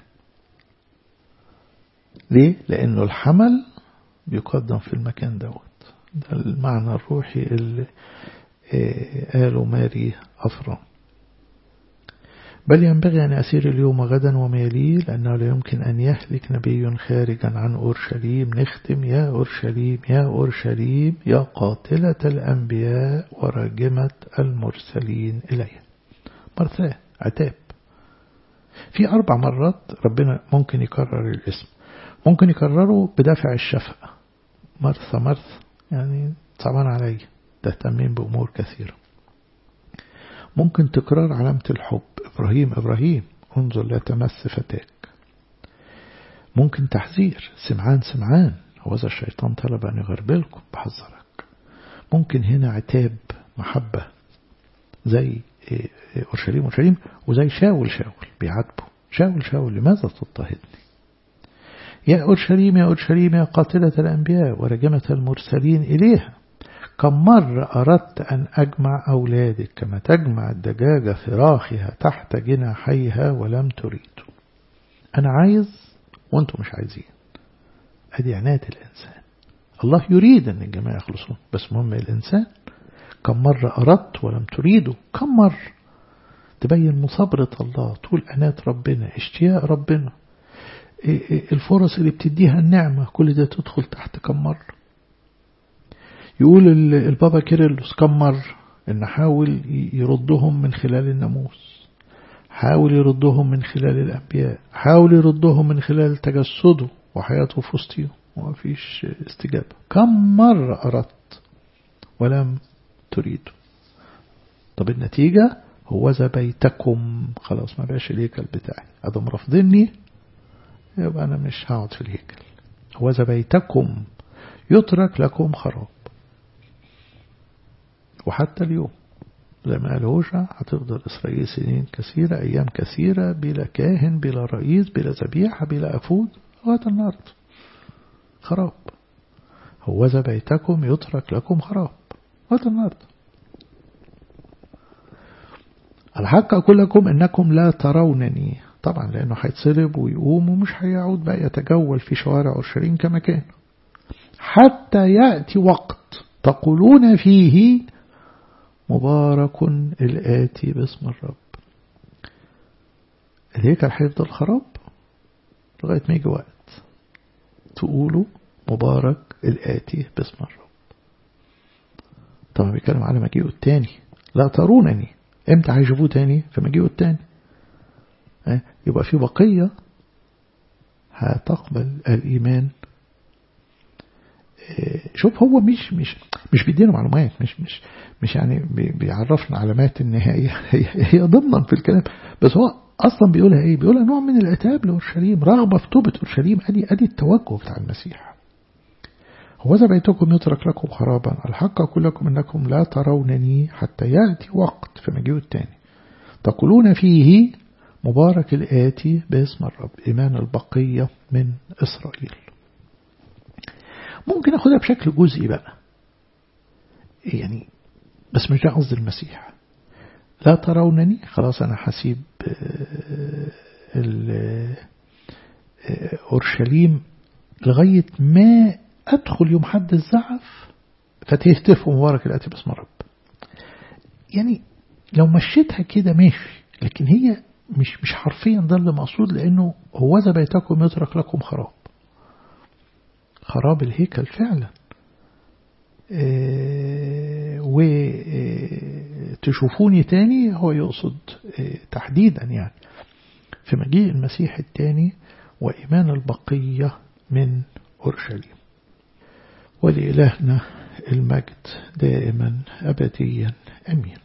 ليه؟ لأنه الحمل بيقدم في المكان دوت ده المعنى الروحي اللي إيه قاله ماري أفرام بل ينبغي أن أسير اليوم غدا وما يليه لأنه لا يمكن أن يهلك نبي خارجا عن أورشليم نختم يا أورشليم يا أورشليم يا قاتلة الأنبياء وراجمة المرسلين إليها مرثاة عتاب في أربع مرات ربنا ممكن يكرر الاسم ممكن يكرره بدافع الشفقة مرثى مرث يعني صعبان علي تهتمين بأمور كثيرة ممكن تكرار علامة الحب إبراهيم إبراهيم انظر لا تمس فتاك ممكن تحذير سمعان سمعان هوذا الشيطان طلب أن يغربلكم بحذرك ممكن هنا عتاب محبة زي أورشليم أورشليم وزي شاول شاول بيعاتبه شاول شاول لماذا تضطهدني يا أورشليم يا أورشليم يا قاتلة الأنبياء ورجمة المرسلين إليها كم مرة أردت أن أجمع أولادك كما تجمع الدجاجة فراخها تحت جناحيها ولم تريدوا أنا عايز وأنتم مش عايزين أدي عناية الإنسان الله يريد أن الجماعة يخلصون بس مهم الإنسان كم مرة أردت ولم تريدوا كم مرة تبين مصابرة الله طول أناة ربنا اشتياق ربنا الفرص اللي بتديها النعمة كل ده تدخل تحت كم مرة يقول البابا كيرلس كم مرة إن حاول يردهم من خلال الناموس حاول يردهم من خلال الأنبياء حاول يردهم من خلال تجسده وحياته في وسطهم وما فيش استجابة كم مرة أردت ولم تريد طب النتيجة هو ذا بيتكم خلاص ما بقاش الهيكل بتاعي أدم رافضني يبقى أنا مش هقعد في الهيكل هو ذا بيتكم يترك لكم خراب وحتى اليوم زي ما قال هوشع هتفضل إسرائيل سنين كثيرة أيام كثيرة بلا كاهن بلا رئيس بلا ذبيحة بلا أفود لغاية النهاردة خراب هوذا بيتكم يترك لكم خراب لغاية النهاردة الحق أقول لكم إنكم لا ترونني طبعا لأنه هيتصلب ويقوم ومش هيعود بقى يتجول في شوارع أورشليم كما كان حتى يأتي وقت تقولون فيه مبارك الآتي باسم الرب الهيكل هيفضل خراب لغاية ما يجي وقت تقولوا مبارك الآتي باسم الرب طبعا بيتكلم على مجيئه التاني لا ترونني امتى هيشوفوه تاني في مجيئه التاني يبقى في بقية هتقبل الإيمان شوف هو مش مش مش بيدينا معلومات مش مش مش يعني بيعرفنا علامات النهاية هي, هي ضمنا في الكلام بس هو أصلا بيقولها إيه بيقولها نوع من العتاب لأورشليم رغبة في توبة أورشليم أدي أدي التوجه بتاع المسيح هو إذا بيتكم يترك لكم خرابا الحق أقول لكم إنكم لا ترونني حتى يأتي وقت في مجيء التاني تقولون فيه مبارك الآتي باسم الرب إيمان البقية من إسرائيل ممكن أخذها بشكل جزئي بقى يعني بس مش ده قصد المسيح لا ترونني خلاص أنا حسيب أورشليم لغاية ما أدخل يوم حد الزعف فتهتفوا مبارك الآتي باسم الرب يعني لو مشيتها كده ماشي لكن هي مش مش حرفيا ده اللي مقصود لأنه هو ذا بيتكم يترك لكم خراب خراب الهيكل فعلا اه وتشوفوني تاني هو يقصد اه تحديدا يعني في مجيء المسيح التاني وإيمان البقية من أورشليم ولإلهنا المجد دائما أبديا أمين